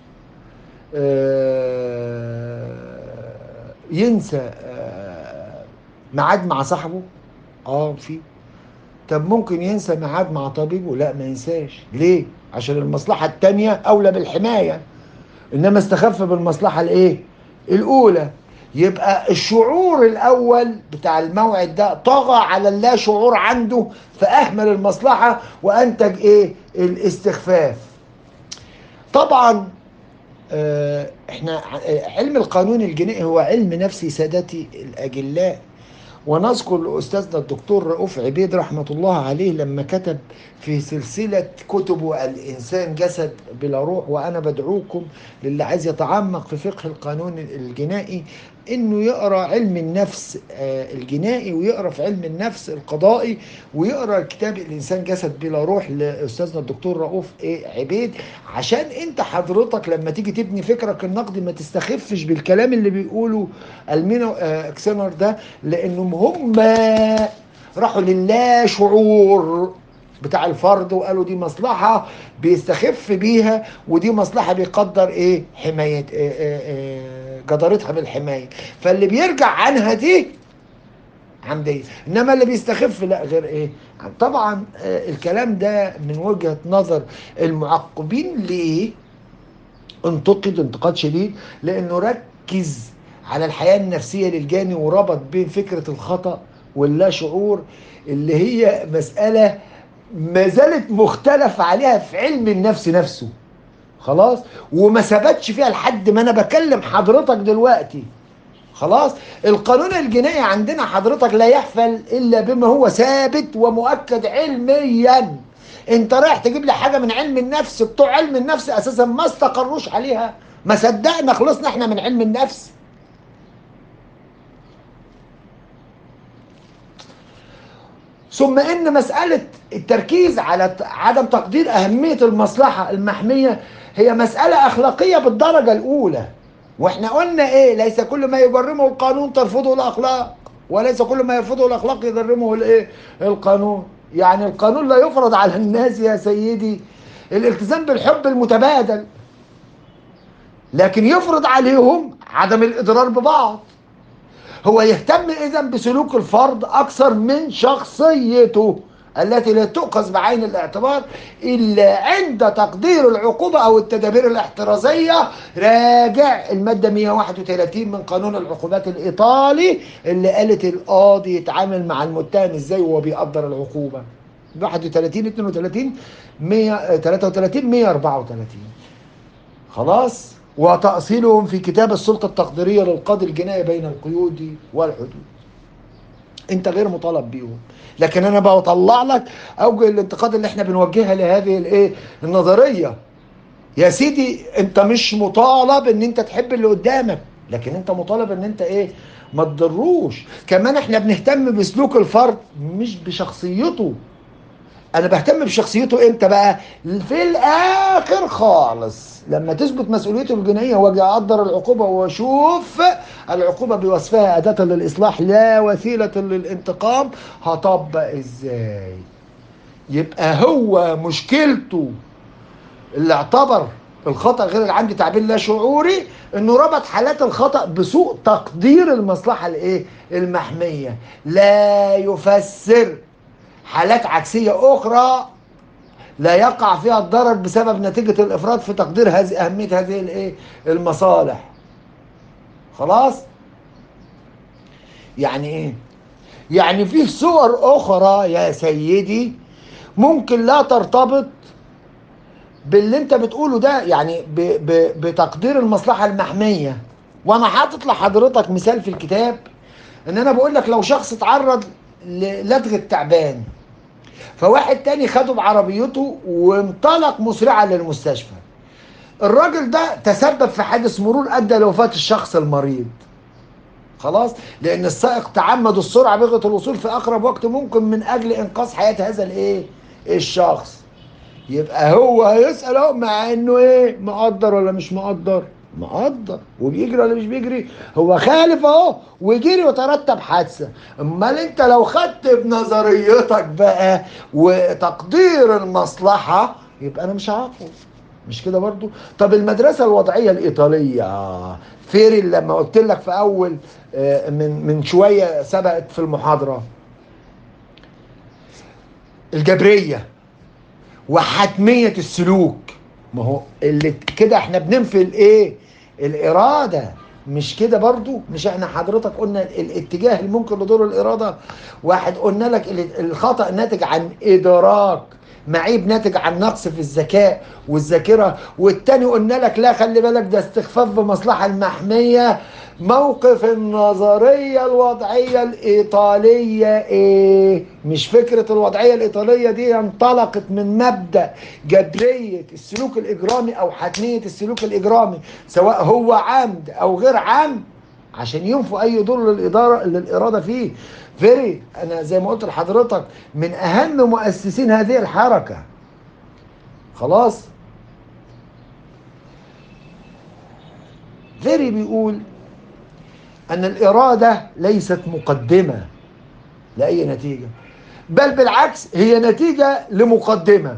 Speaker 1: آه، ينسى آه، ميعاد مع صاحبه اه في طب ممكن ينسى ميعاد مع طبيبه لا ما ينساش ليه عشان المصلحة التانية أولى بالحماية إنما استخف بالمصلحة الإيه الأولى يبقى الشعور الأول بتاع الموعد ده طغى على اللا شعور عنده فأهمل المصلحة وأنتج إيه الاستخفاف طبعا آه، احنا ع- علم القانون الجنائي هو علم نفسي سادتي الأجلاء ونذكر أستاذنا الدكتور رؤوف عبيد رحمة الله عليه لما كتب في سلسلة كتبه الإنسان جسد بلا روح وأنا بدعوكم للي عايز يتعمق في فقه القانون الجنائي انه يقرا علم النفس آه، الجنائي ويقرا في علم النفس القضائي ويقرا كتاب الانسان جسد بلا روح لاستاذنا الدكتور رؤوف ايه عبيد عشان انت حضرتك لما تيجي تبني فكرك النقدي ما تستخفش بالكلام اللي بيقوله المينا آه، اكسنر ده لانهم هم راحوا للا شعور بتاع الفرد وقالوا دي مصلحة بيستخف بيها ودي مصلحة بيقدر ايه حماية إيه إيه إيه جدارتها بالحماية فاللي بيرجع عنها دي عمدية انما اللي بيستخف لا غير ايه طبعا آه، الكلام ده من وجهة نظر المعقبين ليه انتقد انتقاد شديد لانه ركز على الحياة النفسية للجاني وربط بين فكرة الخطأ واللا شعور اللي هي مسألة ما زالت مختلف عليها في علم النفس نفسه خلاص وما ثبتش فيها لحد ما انا بكلم حضرتك دلوقتي خلاص القانون الجنائي عندنا حضرتك لا يحفل الا بما هو ثابت ومؤكد علميا انت رايح تجيب لي حاجه من علم النفس بتوع علم النفس اساسا ما استقروش عليها ما صدقنا خلصنا احنا من علم النفس ثم ان مساله التركيز على ت- عدم تقدير اهميه المصلحه المحميه هي مساله اخلاقيه بالدرجه الاولى واحنا قلنا ايه ليس كل ما يجرمه القانون ترفضه الاخلاق وليس كل ما يرفضه الاخلاق يجرمه الايه القانون يعني القانون لا يفرض على الناس يا سيدي الالتزام بالحب المتبادل لكن يفرض عليهم عدم الاضرار ببعض هو يهتم اذا بسلوك الفرد اكثر من شخصيته التي لا تؤخذ بعين الاعتبار الا عند تقدير العقوبه او التدابير الاحترازيه راجع الماده 131 من قانون العقوبات الايطالي اللي قالت القاضي يتعامل مع المتهم ازاي وهو بيقدر العقوبه 31 32 133 134 خلاص وتأصيلهم في كتاب السلطة التقديرية للقاضي الجنائي بين القيود والحدود انت غير مطالب بيهم لكن انا بطلع لك اوجه الانتقاد اللي احنا بنوجهها لهذه الايه النظريه يا سيدي انت مش مطالب ان انت تحب اللي قدامك لكن انت مطالب ان انت ايه ما تضروش كمان احنا بنهتم بسلوك الفرد مش بشخصيته انا بهتم بشخصيته امتى بقى في الاخر خالص لما تثبت مسؤوليته الجنائيه واجي اقدر العقوبه واشوف العقوبه بوصفها اداه للاصلاح لا وسيله للانتقام هطبق ازاي يبقى هو مشكلته اللي اعتبر الخطا غير العمدي تعبير لا شعوري انه ربط حالات الخطا بسوء تقدير المصلحه الايه المحميه لا يفسر حالات عكسيه اخرى لا يقع فيها الضرر بسبب نتيجه الافراط في تقدير هذه اهميه هذه الايه المصالح خلاص يعني ايه يعني في صور اخرى يا سيدي ممكن لا ترتبط باللي انت بتقوله ده يعني ب ب بتقدير المصلحه المحميه وانا حاطط لحضرتك مثال في الكتاب ان انا بقول لك لو شخص اتعرض للدغ التعبان فواحد تاني خده بعربيته وانطلق مسرعا للمستشفى الراجل ده تسبب في حادث مرور ادى لوفاه الشخص المريض خلاص لان السائق تعمد السرعه بغيه الوصول في اقرب وقت ممكن من اجل انقاذ حياه هذا الايه الشخص يبقى هو هيسال اهو مع انه ايه مقدر ولا مش مقدر مقدر وبيجري ولا مش بيجري هو خالف اهو وجري وترتب حادثه امال انت لو خدت بنظريتك بقى وتقدير المصلحه يبقى انا مش هعاقبه مش كده برضو طب المدرسة الوضعية الإيطالية فيري لما قلت لك في أول من من شوية سبقت في المحاضرة الجبرية وحتمية السلوك ما هو اللي كده احنا بننفي الايه الإرادة مش كده برضو مش احنا حضرتك قلنا الاتجاه الممكن لدور الإرادة واحد قلنا لك الخطأ ناتج عن إدراك معيب ناتج عن نقص في الذكاء والذاكره والتاني قلنا لك لا خلي بالك ده استخفاف بمصلحه المحميه موقف النظريه الوضعيه الايطاليه ايه مش فكره الوضعيه الايطاليه دي انطلقت من مبدا جبريه السلوك الاجرامي او حتميه السلوك الاجرامي سواء هو عمد او غير عمد عشان ينفوا اي دور للاداره للاراده فيه فيري انا زي ما قلت لحضرتك من اهم مؤسسين هذه الحركه خلاص فيري بيقول ان الاراده ليست مقدمه لاي نتيجه بل بالعكس هي نتيجه لمقدمه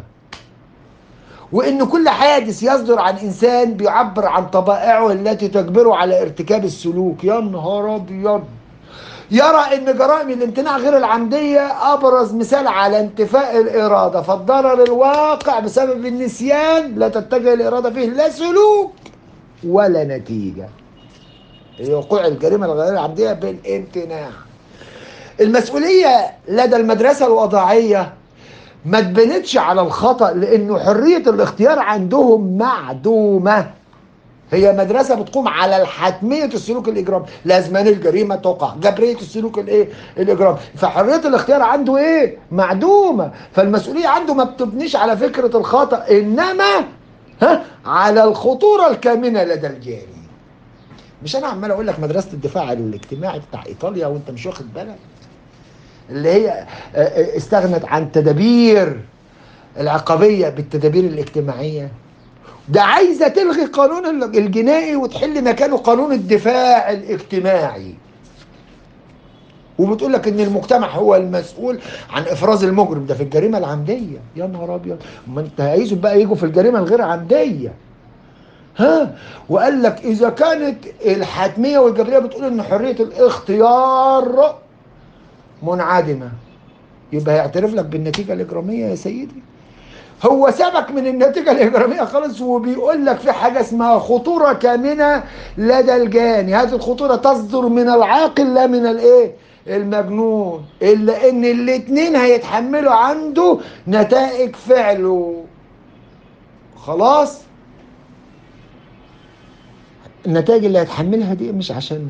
Speaker 1: وان كل حادث يصدر عن انسان بيعبر عن طبائعه التي تجبره على ارتكاب السلوك يا نهار ابيض يرى ان جرائم الامتناع غير العمديه ابرز مثال على انتفاء الاراده فالضرر الواقع بسبب النسيان لا تتجه الاراده فيه لا سلوك ولا نتيجه وقوع الجريمه الغير العمديه بالامتناع المسؤوليه لدى المدرسه الوضعيه ما تبنتش على الخطا لانه حريه الاختيار عندهم معدومه هي مدرسة بتقوم على الحتمية السلوك الإجرامي لازمان الجريمة تقع جبرية السلوك الإيه الإجرامي فحرية الاختيار عنده إيه معدومة فالمسؤولية عنده ما بتبنيش على فكرة الخطأ إنما ها على الخطورة الكامنة لدى الجاني مش أنا عمال أقول لك مدرسة الدفاع الاجتماعي بتاع إيطاليا وأنت مش واخد بالك اللي هي استغنت عن تدابير العقابية بالتدابير الاجتماعية ده عايزة تلغي قانون الجنائي وتحل مكانه قانون الدفاع الاجتماعي وبتقول لك ان المجتمع هو المسؤول عن افراز المجرم ده في الجريمه العمديه يا نهار ابيض ما انت عايزهم بقى يجوا في الجريمه الغير عمديه ها وقال لك اذا كانت الحتميه والجبريه بتقول ان حريه الاختيار منعدمه يبقى هيعترف لك بالنتيجه الاجراميه يا سيدي هو سبك من النتيجه الاجراميه خالص وبيقول لك في حاجه اسمها خطوره كامنه لدى الجاني هذه الخطوره تصدر من العاقل لا من الايه المجنون الا ان الاثنين هيتحملوا عنده نتائج فعله خلاص النتائج اللي هيتحملها دي مش عشان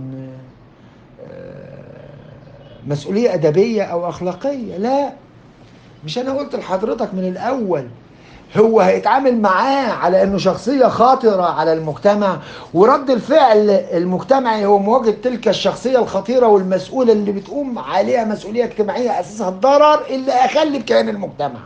Speaker 1: مسؤوليه ادبيه او اخلاقيه لا مش انا قلت لحضرتك من الاول هو هيتعامل معاه على انه شخصية خاطرة على المجتمع ورد الفعل المجتمعي هو مواجهة تلك الشخصية الخطيرة والمسؤولة اللي بتقوم عليها مسؤولية اجتماعية اساسها الضرر اللي اخلي بكيان المجتمع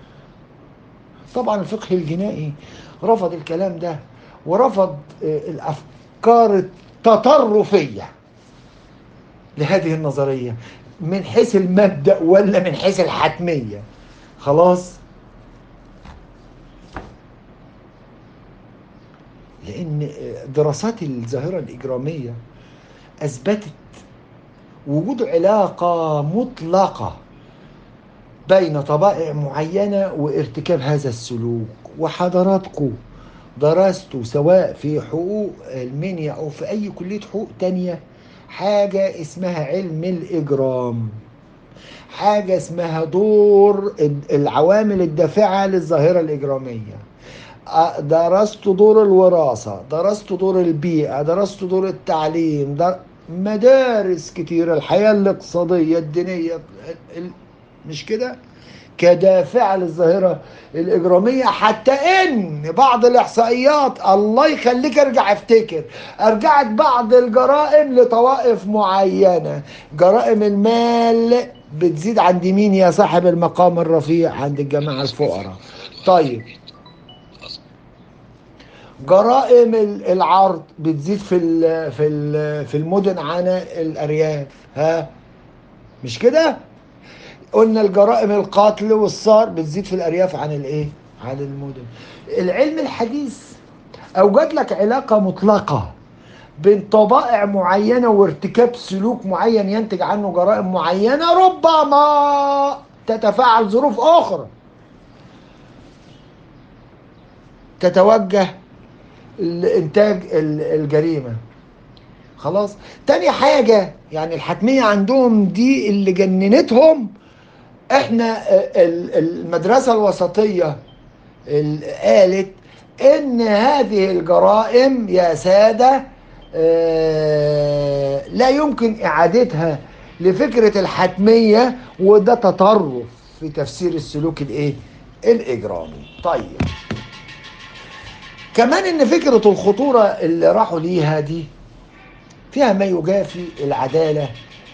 Speaker 1: طبعا الفقه الجنائي رفض الكلام ده ورفض الافكار التطرفية لهذه النظرية من حيث المبدأ ولا من حيث الحتمية خلاص لأن دراسات الظاهرة الإجرامية أثبتت وجود علاقة مطلقة بين طبائع معينة وارتكاب هذا السلوك وحضراتكم درستوا سواء في حقوق المنيا أو في أي كلية حقوق تانية حاجة اسمها علم الإجرام حاجة اسمها دور العوامل الدافعة للظاهرة الإجرامية درست دور الوراثة درست دور البيئة درست دور التعليم در... مدارس كتيرة الحياة الاقتصادية الدينية مش كده كدافع للظاهرة الإجرامية حتى إن بعض الإحصائيات الله يخليك أرجع أفتكر أرجعت بعض الجرائم لطوائف معينة جرائم المال بتزيد عند مين يا صاحب المقام الرفيع عند الجماعة الفقراء طيب جرائم العرض بتزيد في في في المدن عن الارياف ها مش كده قلنا الجرائم القتل والصار بتزيد في الارياف عن الايه عن المدن العلم الحديث اوجد لك علاقه مطلقه بين طبائع معينه وارتكاب سلوك معين ينتج عنه جرائم معينه ربما تتفاعل ظروف اخرى تتوجه لانتاج الجريمه خلاص تاني حاجه يعني الحتميه عندهم دي اللي جننتهم احنا المدرسه الوسطيه قالت ان هذه الجرائم يا ساده لا يمكن اعادتها لفكره الحتميه وده تطرف في تفسير السلوك الايه الاجرامي طيب كمان ان فكرة الخطورة اللي راحوا ليها دي فيها ما يجافي العدالة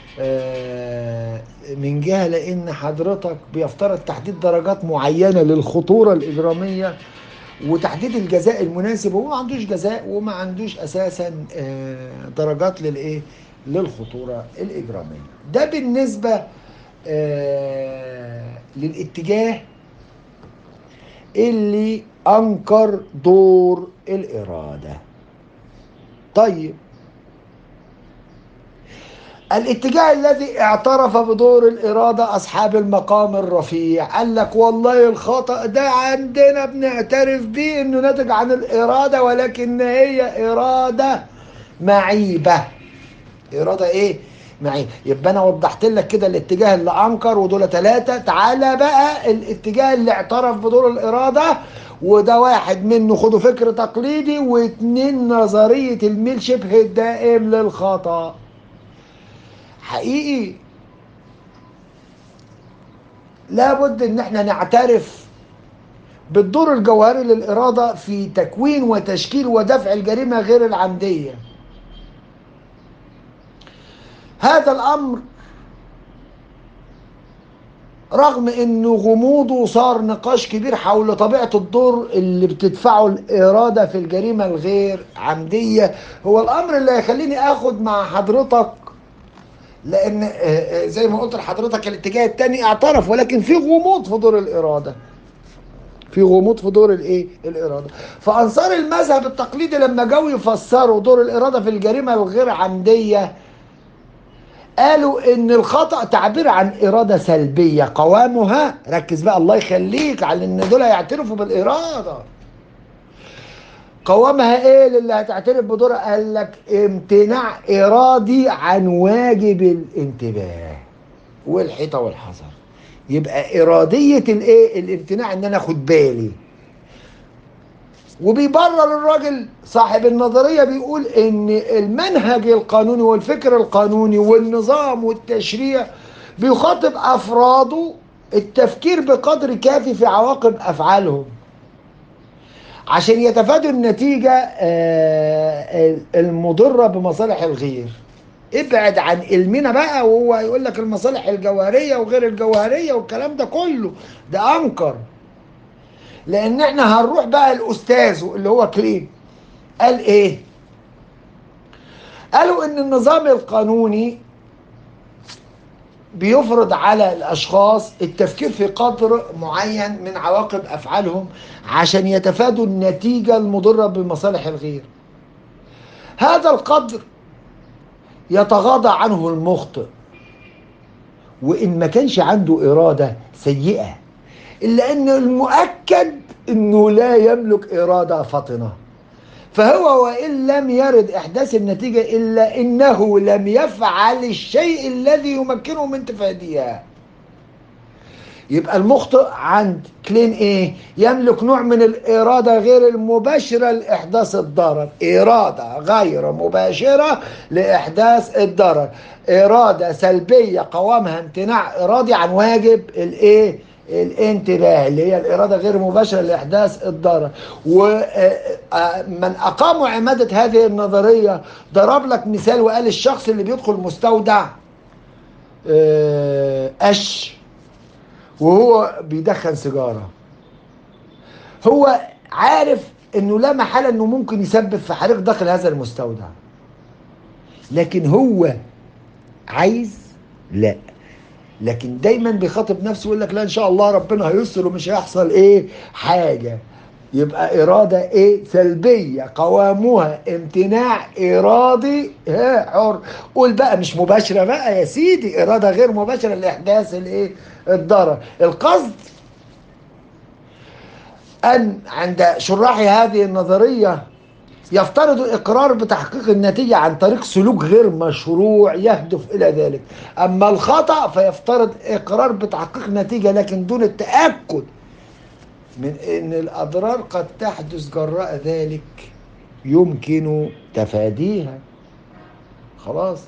Speaker 1: من جهة لان حضرتك بيفترض تحديد درجات معينة للخطورة الإجرامية وتحديد الجزاء المناسب هو ما عندوش جزاء وما عندوش اساسا درجات للايه للخطورة الإجرامية ده بالنسبة للاتجاه اللي أنكر دور الإرادة طيب الاتجاه الذي اعترف بدور الإرادة أصحاب المقام الرفيع قال لك والله الخطأ ده عندنا بنعترف بيه إنه ناتج عن الإرادة ولكن هي إرادة معيبة إرادة إيه؟ معيبة يبقى أنا وضحت لك كده الاتجاه اللي أنكر ودول ثلاثة تعالى بقى الاتجاه اللي اعترف بدور الإرادة وده واحد منه خدوا فكر تقليدي واتنين نظرية الميل شبه الدائم للخطأ حقيقي لابد ان احنا نعترف بالدور الجوهري للإرادة في تكوين وتشكيل ودفع الجريمة غير العمدية هذا الأمر رغم انه غموضه صار نقاش كبير حول طبيعه الدور اللي بتدفعه الاراده في الجريمه الغير عمديه هو الامر اللي هيخليني اخد مع حضرتك لان زي ما قلت لحضرتك الاتجاه الثاني اعترف ولكن في غموض في دور الاراده في غموض في دور الايه الاراده فانصار المذهب التقليدي لما جو يفسروا دور الاراده في الجريمه الغير عمديه قالوا ان الخطا تعبير عن اراده سلبيه قوامها ركز بقى الله يخليك على ان دول هيعترفوا بالاراده قوامها ايه اللي هتعترف بدورها قال لك امتناع ارادي عن واجب الانتباه والحيطه والحذر يبقى اراديه الايه الامتناع ان انا اخد بالي وبيبرر الراجل صاحب النظريه بيقول ان المنهج القانوني والفكر القانوني والنظام والتشريع بيخاطب افراده التفكير بقدر كافي في عواقب افعالهم عشان يتفادوا النتيجة آه، المضرة بمصالح الغير ابعد عن علمنا بقى وهو يقول لك المصالح الجوهرية وغير الجوهرية والكلام ده كله ده أنكر لأن احنا هنروح بقى الأستاذ اللي هو كلين قال إيه؟ قالوا إن النظام القانوني بيفرض على الاشخاص التفكير في قدر معين من عواقب افعالهم عشان يتفادوا النتيجه المضره بمصالح الغير هذا القدر يتغاضى عنه المخطئ وان ما كانش عنده اراده سيئه الا ان المؤكد انه لا يملك اراده فطنه فهو وإن لم يرد إحداث النتيجة إلا إنه لم يفعل الشيء الذي يمكنه من تفاديها يبقى المخطئ عند كلين ايه يملك نوع من الإرادة غير المباشرة لإحداث الضرر إرادة غير مباشرة لإحداث الضرر إرادة سلبية قوامها امتناع إرادي عن واجب الإيه الانتباه اللي هي الإرادة غير مباشرة لإحداث الضرر ومن أقاموا عمادة هذه النظرية ضرب لك مثال وقال الشخص اللي بيدخل مستودع قش وهو بيدخن سيجارة هو عارف انه لا محالة انه ممكن يسبب في حريق داخل هذا المستودع لكن هو عايز لا لكن دايما بيخاطب نفسه يقول لك لا ان شاء الله ربنا هيستر ومش هيحصل ايه حاجه يبقى اراده ايه سلبيه قوامها امتناع ارادي ها حر قول بقى مش مباشره بقى يا سيدي اراده غير مباشره لاحداث الايه الضرر القصد ان عند شراح هذه النظريه يفترض الإقرار بتحقيق النتيجة عن طريق سلوك غير مشروع يهدف إلى ذلك أما الخطأ فيفترض إقرار بتحقيق نتيجة لكن دون التأكد من أن الأضرار قد تحدث جراء ذلك يمكن تفاديها خلاص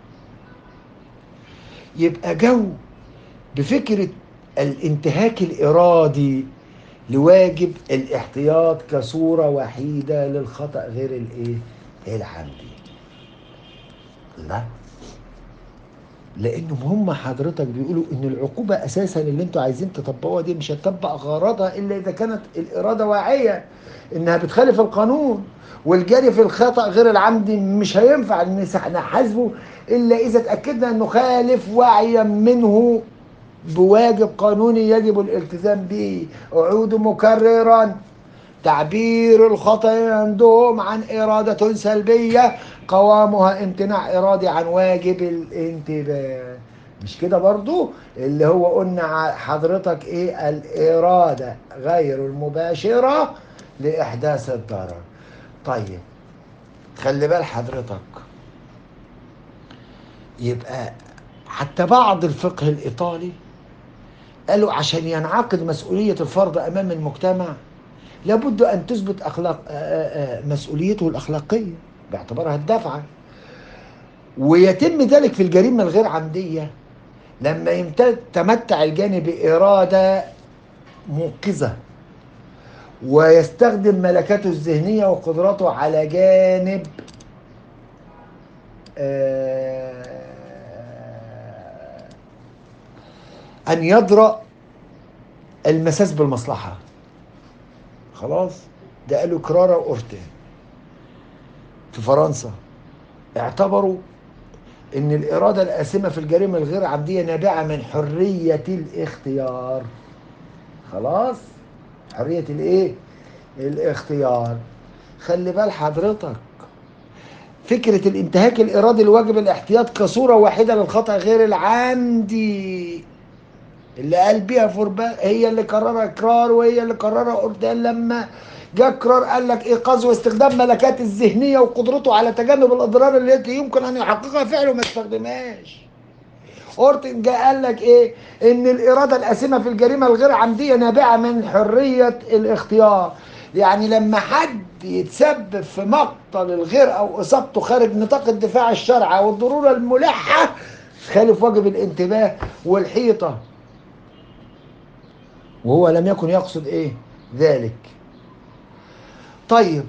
Speaker 1: يبقى جو بفكرة الانتهاك الإرادي لواجب الاحتياط كصورة وحيدة للخطأ غير الايه العمدي لا لانهم هم حضرتك بيقولوا ان العقوبة اساسا اللي انتوا عايزين تطبقوها دي مش هتطبق غرضها الا اذا كانت الاراده واعيه انها بتخالف القانون والجري في الخطا غير العمدي مش هينفع نحاسبه الا اذا اتاكدنا انه خالف وعيا منه بواجب قانوني يجب الالتزام به أعود مكررا تعبير الخطأ عندهم عن إرادة سلبية قوامها امتناع إرادي عن واجب الانتباه مش كده برضو اللي هو قلنا حضرتك ايه الإرادة غير المباشرة لإحداث الضرر طيب خلي بال حضرتك يبقى حتى بعض الفقه الإيطالي قالوا عشان ينعقد مسؤولية الفرد أمام المجتمع لابد أن تثبت أخلاق مسؤوليته الأخلاقية باعتبارها الدفعة ويتم ذلك في الجريمة الغير عمدية لما يتمتع الجاني بإرادة منقذة ويستخدم ملكاته الذهنية وقدراته على جانب أن يدرأ المساس بالمصلحة خلاص ده قالوا كرارا أورتين في فرنسا اعتبروا ان الإرادة الآثمة في الجريمة الغير عمدية نابعة من حرية الاختيار خلاص حرية الايه الاختيار خلي بال حضرتك فكرة الانتهاك الإرادي الواجب الاحتياط كصورة واحدة للخطأ غير العمدي اللي قال بيها فوربان هي اللي قررها اقرار وهي اللي قررها اوردان لما جاء قرار قال لك ايقاظ واستخدام ملكات الذهنيه وقدرته على تجنب الاضرار التي يمكن ان يحققها فعله ما استخدمهاش اورتن جاء قال لك ايه ان الاراده الاسمه في الجريمه الغير عمديه نابعه من حريه الاختيار يعني لما حد يتسبب في مقتل الغير او اصابته خارج نطاق الدفاع الشرعي او الضروره الملحه خالف واجب الانتباه والحيطه وهو لم يكن يقصد ايه ذلك طيب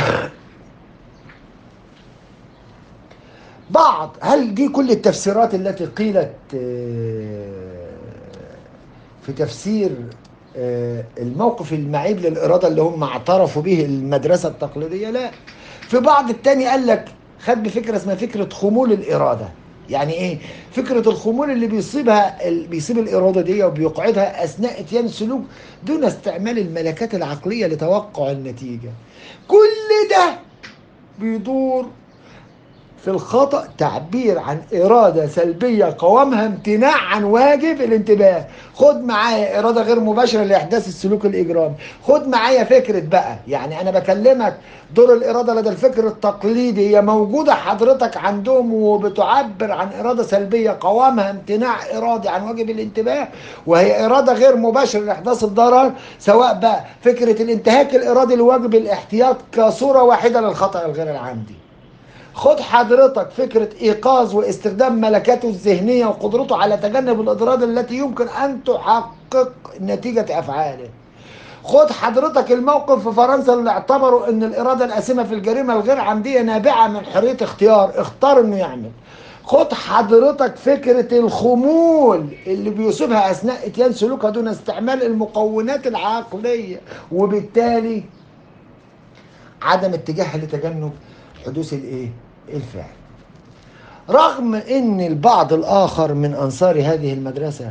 Speaker 1: بعض هل دي كل التفسيرات التي قيلت آه، في تفسير آه، الموقف المعيب للإرادة اللي هم اعترفوا به المدرسة التقليدية لا في بعض التاني قال لك خد بفكرة اسمها فكرة خمول الإرادة يعني ايه فكرة الخمول اللي بيصيبها ال- بيصيب الإرادة دي وبيقعدها أثناء إتيان السلوك دون استعمال الملكات العقلية لتوقع النتيجة كل ده بيدور في الخطأ تعبير عن إرادة سلبية قوامها امتناع عن واجب الانتباه خد معايا إرادة غير مباشرة لإحداث السلوك الإجرامي خد معايا فكرة بقى يعني أنا بكلمك دور الإرادة لدى الفكر التقليدي هي موجودة حضرتك عندهم وبتعبر عن إرادة سلبية قوامها امتناع إرادي عن واجب الانتباه وهي إرادة غير مباشرة لإحداث الضرر سواء بقى فكرة الانتهاك الإرادي لواجب الاحتياط كصورة واحدة للخطأ الغير العمدي خد حضرتك فكرة إيقاظ واستخدام ملكاته الذهنية وقدرته على تجنب الأضرار التي يمكن أن تحقق نتيجة أفعاله خد حضرتك الموقف في فرنسا اللي اعتبروا ان الإرادة القاسمة في الجريمة الغير عمدية نابعة من حرية اختيار اختار انه يعمل خد حضرتك فكرة الخمول اللي بيصيبها أثناء إتيان سلوكها دون استعمال المكونات العقلية وبالتالي عدم اتجاهها لتجنب حدوث الايه الفعل رغم ان البعض الاخر من انصار هذه المدرسه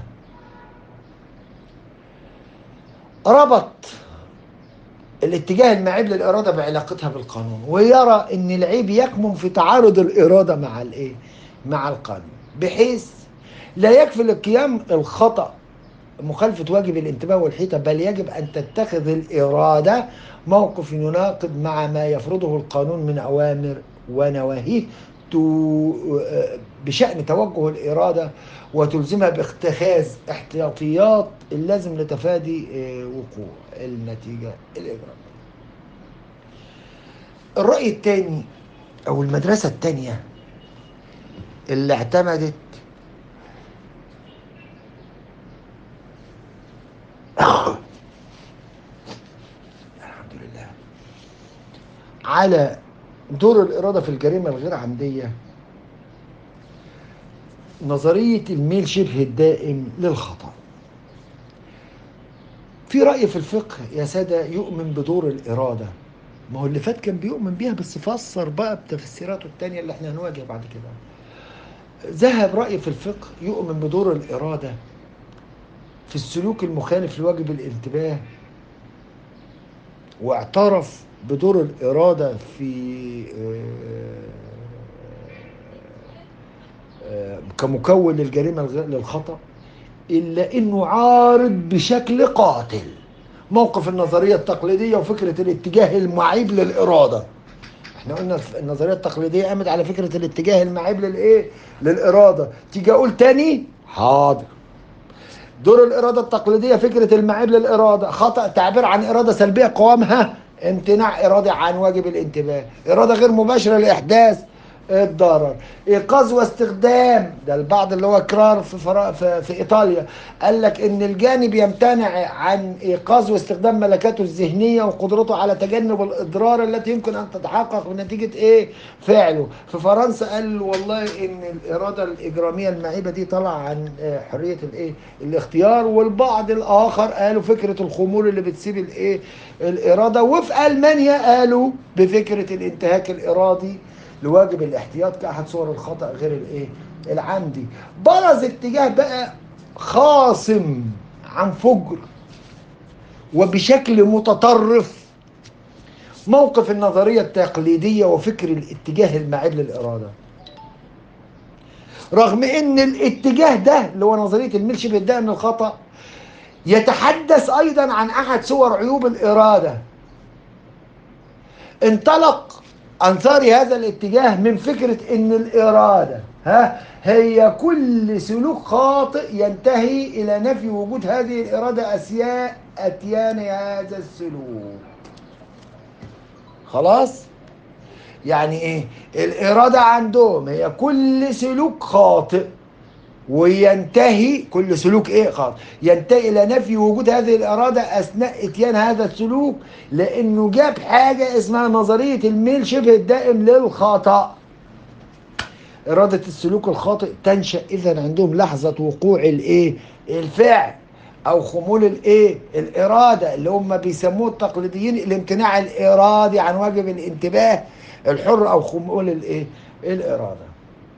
Speaker 1: ربط الاتجاه المعيب للاراده بعلاقتها بالقانون ويرى ان العيب يكمن في تعارض الاراده مع الايه مع القانون بحيث لا يكفي للقيام الخطا مخالفة واجب الانتباه والحيطة بل يجب أن تتخذ الإرادة موقف يناقض مع ما يفرضه القانون من أوامر ونواهيه تو- بشأن توجه الإرادة وتلزمها باتخاذ احتياطيات اللازم لتفادي آه، وقوع النتيجة الإجرامية الرأي الثاني أو المدرسة الثانية اللي اعتمدت الحمد لله على دور الإرادة في الجريمة الغير عمدية نظرية الميل شبه الدائم للخطأ في رأي في الفقه يا سادة يؤمن بدور الإرادة ما هو اللي فات كان بيؤمن بيها بس فسر بقى بتفسيراته التانية اللي احنا هنواجه بعد كده ذهب رأي في الفقه يؤمن بدور الإرادة في السلوك المخالف لواجب الانتباه واعترف بدور الإرادة في آه، آه، كمكون للجريمة الغ- للخطأ إلا إنه عارض بشكل قاتل موقف النظرية التقليدية وفكرة الاتجاه المعيب للإرادة احنا قلنا الف- النظرية التقليدية قامت على فكرة الاتجاه المعيب للإيه؟ للإرادة تيجي أقول تاني حاضر دور الإرادة التقليدية فكرة المعيب للإرادة خطأ تعبير عن إرادة سلبية قوامها امتناع إرادي عن واجب الانتباه إرادة غير مباشرة لإحداث الضرر إيقاظ واستخدام ده البعض اللي هو كرار في, فرا في, في إيطاليا قال لك إن الجانب يمتنع عن إيقاظ واستخدام ملكاته الذهنية وقدرته على تجنب الإضرار التي يمكن أن تتحقق بنتيجة إيه فعله في فرنسا قال والله إن الإرادة الإجرامية المعيبة دي طالعة عن آه، حرية الإيه الاختيار والبعض الآخر قالوا فكرة الخمول اللي بتسيب الإيه الإرادة وفي ألمانيا قالوا بفكرة الانتهاك الإرادي لواجب الاحتياط كأحد صور الخطأ غير الإيه العمدي برز اتجاه بقى خاصم عن فجر وبشكل متطرف موقف النظرية التقليدية وفكر الاتجاه المعيب للإرادة رغم ان الاتجاه ده اللي هو نظرية الميل شبه الدائم للخطأ يتحدث ايضا عن احد صور عيوب الإرادة انطلق انصار هذا الاتجاه من فكرة ان الإرادة ها هي كل سلوك خاطئ ينتهي الى نفي وجود هذه الإرادة اسياء اتيان هذا السلوك خلاص يعني ايه الإرادة عندهم هي كل سلوك خاطئ وينتهي كل سلوك ايه خاطئ ينتهي الى نفي وجود هذه الاراده اثناء اتيان هذا السلوك لانه جاب حاجه اسمها نظريه الميل شبه الدائم للخطا اراده السلوك الخاطئ تنشا اذا عندهم لحظه وقوع الايه الفعل او خمول الايه الاراده اللي هم بيسموه التقليديين الامتناع الارادي عن واجب الانتباه الحر او خمول الايه الاراده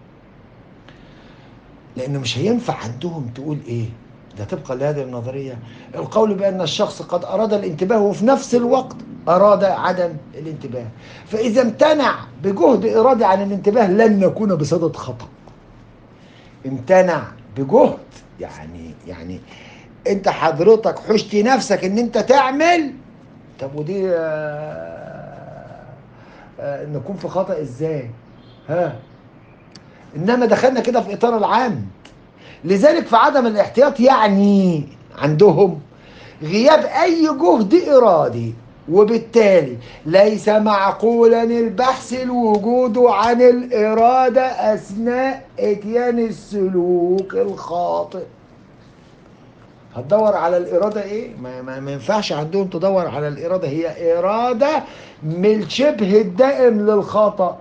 Speaker 1: لانه مش هينفع عندهم تقول ايه ده طبقا لهذه النظريه القول بان الشخص قد اراد الانتباه وفي نفس الوقت اراد عدم الانتباه فاذا امتنع بجهد ارادي عن الانتباه لن نكون بصدد خطا امتنع بجهد يعني يعني انت حضرتك حشتي نفسك ان انت تعمل طب ودي آه، آه، نكون في خطأ ازاي ها انما دخلنا كده في اطار العام لذلك في عدم الاحتياط يعني عندهم غياب اي جهد ارادي وبالتالي ليس معقولا البحث الوجود عن الاراده اثناء اتيان السلوك الخاطئ هتدور على الإرادة إيه؟ ما, ما, ما ينفعش عندهم تدور على الإرادة هي إرادة من شبه الدائم للخطأ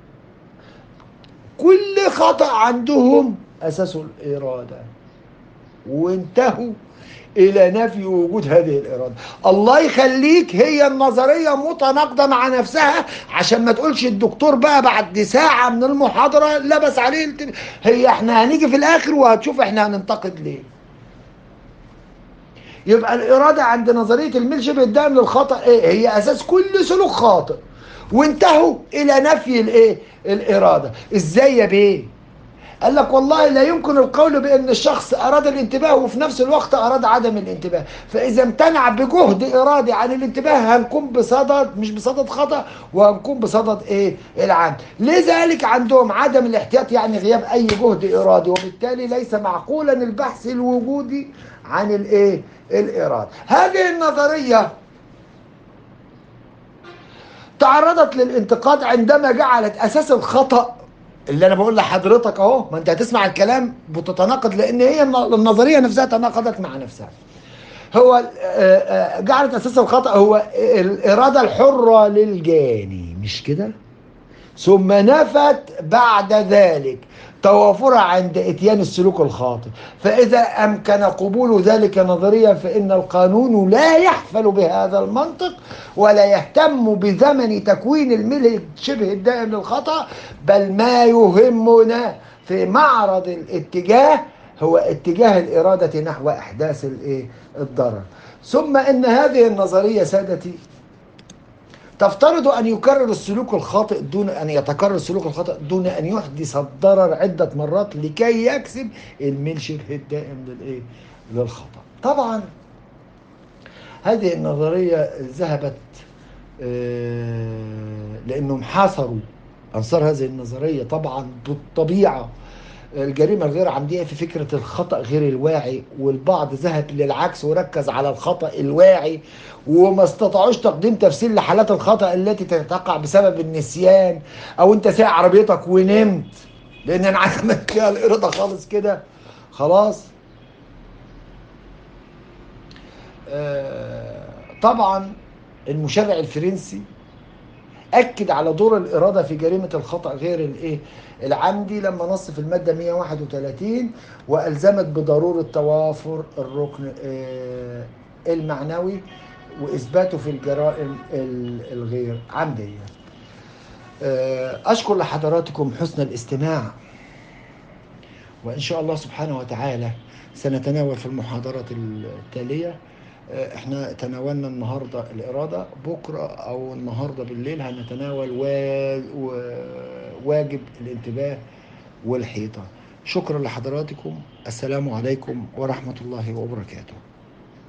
Speaker 1: كل خطأ عندهم أساسه الإرادة وانتهوا إلى نفي وجود هذه الإرادة الله يخليك هي النظرية متناقضة مع نفسها عشان ما تقولش الدكتور بقى بعد ساعة من المحاضرة لبس عليه التل... هي احنا هنيجي في الآخر وهتشوف احنا هننتقد ليه يبقى الإرادة عند نظرية الميل شبه الدائم للخطأ إيه؟ هي أساس كل سلوك خاطئ وانتهوا إلى نفي الإيه؟ الإرادة إزاي يا بيه؟ قال لك والله لا يمكن القول بأن الشخص أراد الانتباه وفي نفس الوقت أراد عدم الانتباه فإذا امتنع بجهد إرادي عن الانتباه هنكون بصدد مش بصدد خطأ وهنكون بصدد إيه العمد لذلك عندهم عدم الاحتياط يعني غياب أي جهد إرادي وبالتالي ليس معقولا البحث الوجودي عن الإيه الإرادة هذه النظرية تعرضت للانتقاد عندما جعلت أساس الخطأ اللي انا بقول لحضرتك اهو ما انت هتسمع الكلام بتتناقض لان هي النظريه نفسها تناقضت مع نفسها هو جعلت اساس الخطا هو الاراده الحره للجاني مش كده ثم نفت بعد ذلك توافرها عند اتيان السلوك الخاطئ فاذا امكن قبول ذلك نظريا فان القانون لا يحفل بهذا المنطق ولا يهتم بزمن تكوين الملء شبه الدائم للخطا بل ما يهمنا في معرض الاتجاه هو اتجاه الاراده نحو احداث الايه الضرر ثم ان هذه النظريه سادتي تفترض أن يكرر السلوك الخاطئ دون أن يتكرر السلوك الخاطئ دون أن يحدث الضرر عدة مرات لكي يكسب الميل شبه الدائم للإيه؟ للخطأ. طبعا هذه النظرية ذهبت لأنهم حاصروا أنصار هذه النظرية طبعا بالطبيعة الجريمة الغير عمدية في فكرة الخطأ غير الواعي والبعض ذهب للعكس وركز على الخطأ الواعي وما استطاعوش تقديم تفسير لحالات الخطأ التي تقع بسبب النسيان أو أنت سايق عربيتك ونمت لأن أنا عدمت فيها الإرادة خالص كده خلاص آه طبعا المشرع الفرنسي اكد على دور الاراده في جريمه الخطا غير الايه العمدي لما نص في الماده 131 والزمت بضروره توافر الركن المعنوي واثباته في الجرائم الغير عمديه اشكر لحضراتكم حسن الاستماع وان شاء الله سبحانه وتعالى سنتناول في المحاضرات التاليه احنا تناولنا النهارده الاراده بكره او النهارده بالليل هنتناول واجب الانتباه والحيطه شكرا لحضراتكم السلام عليكم ورحمه الله وبركاته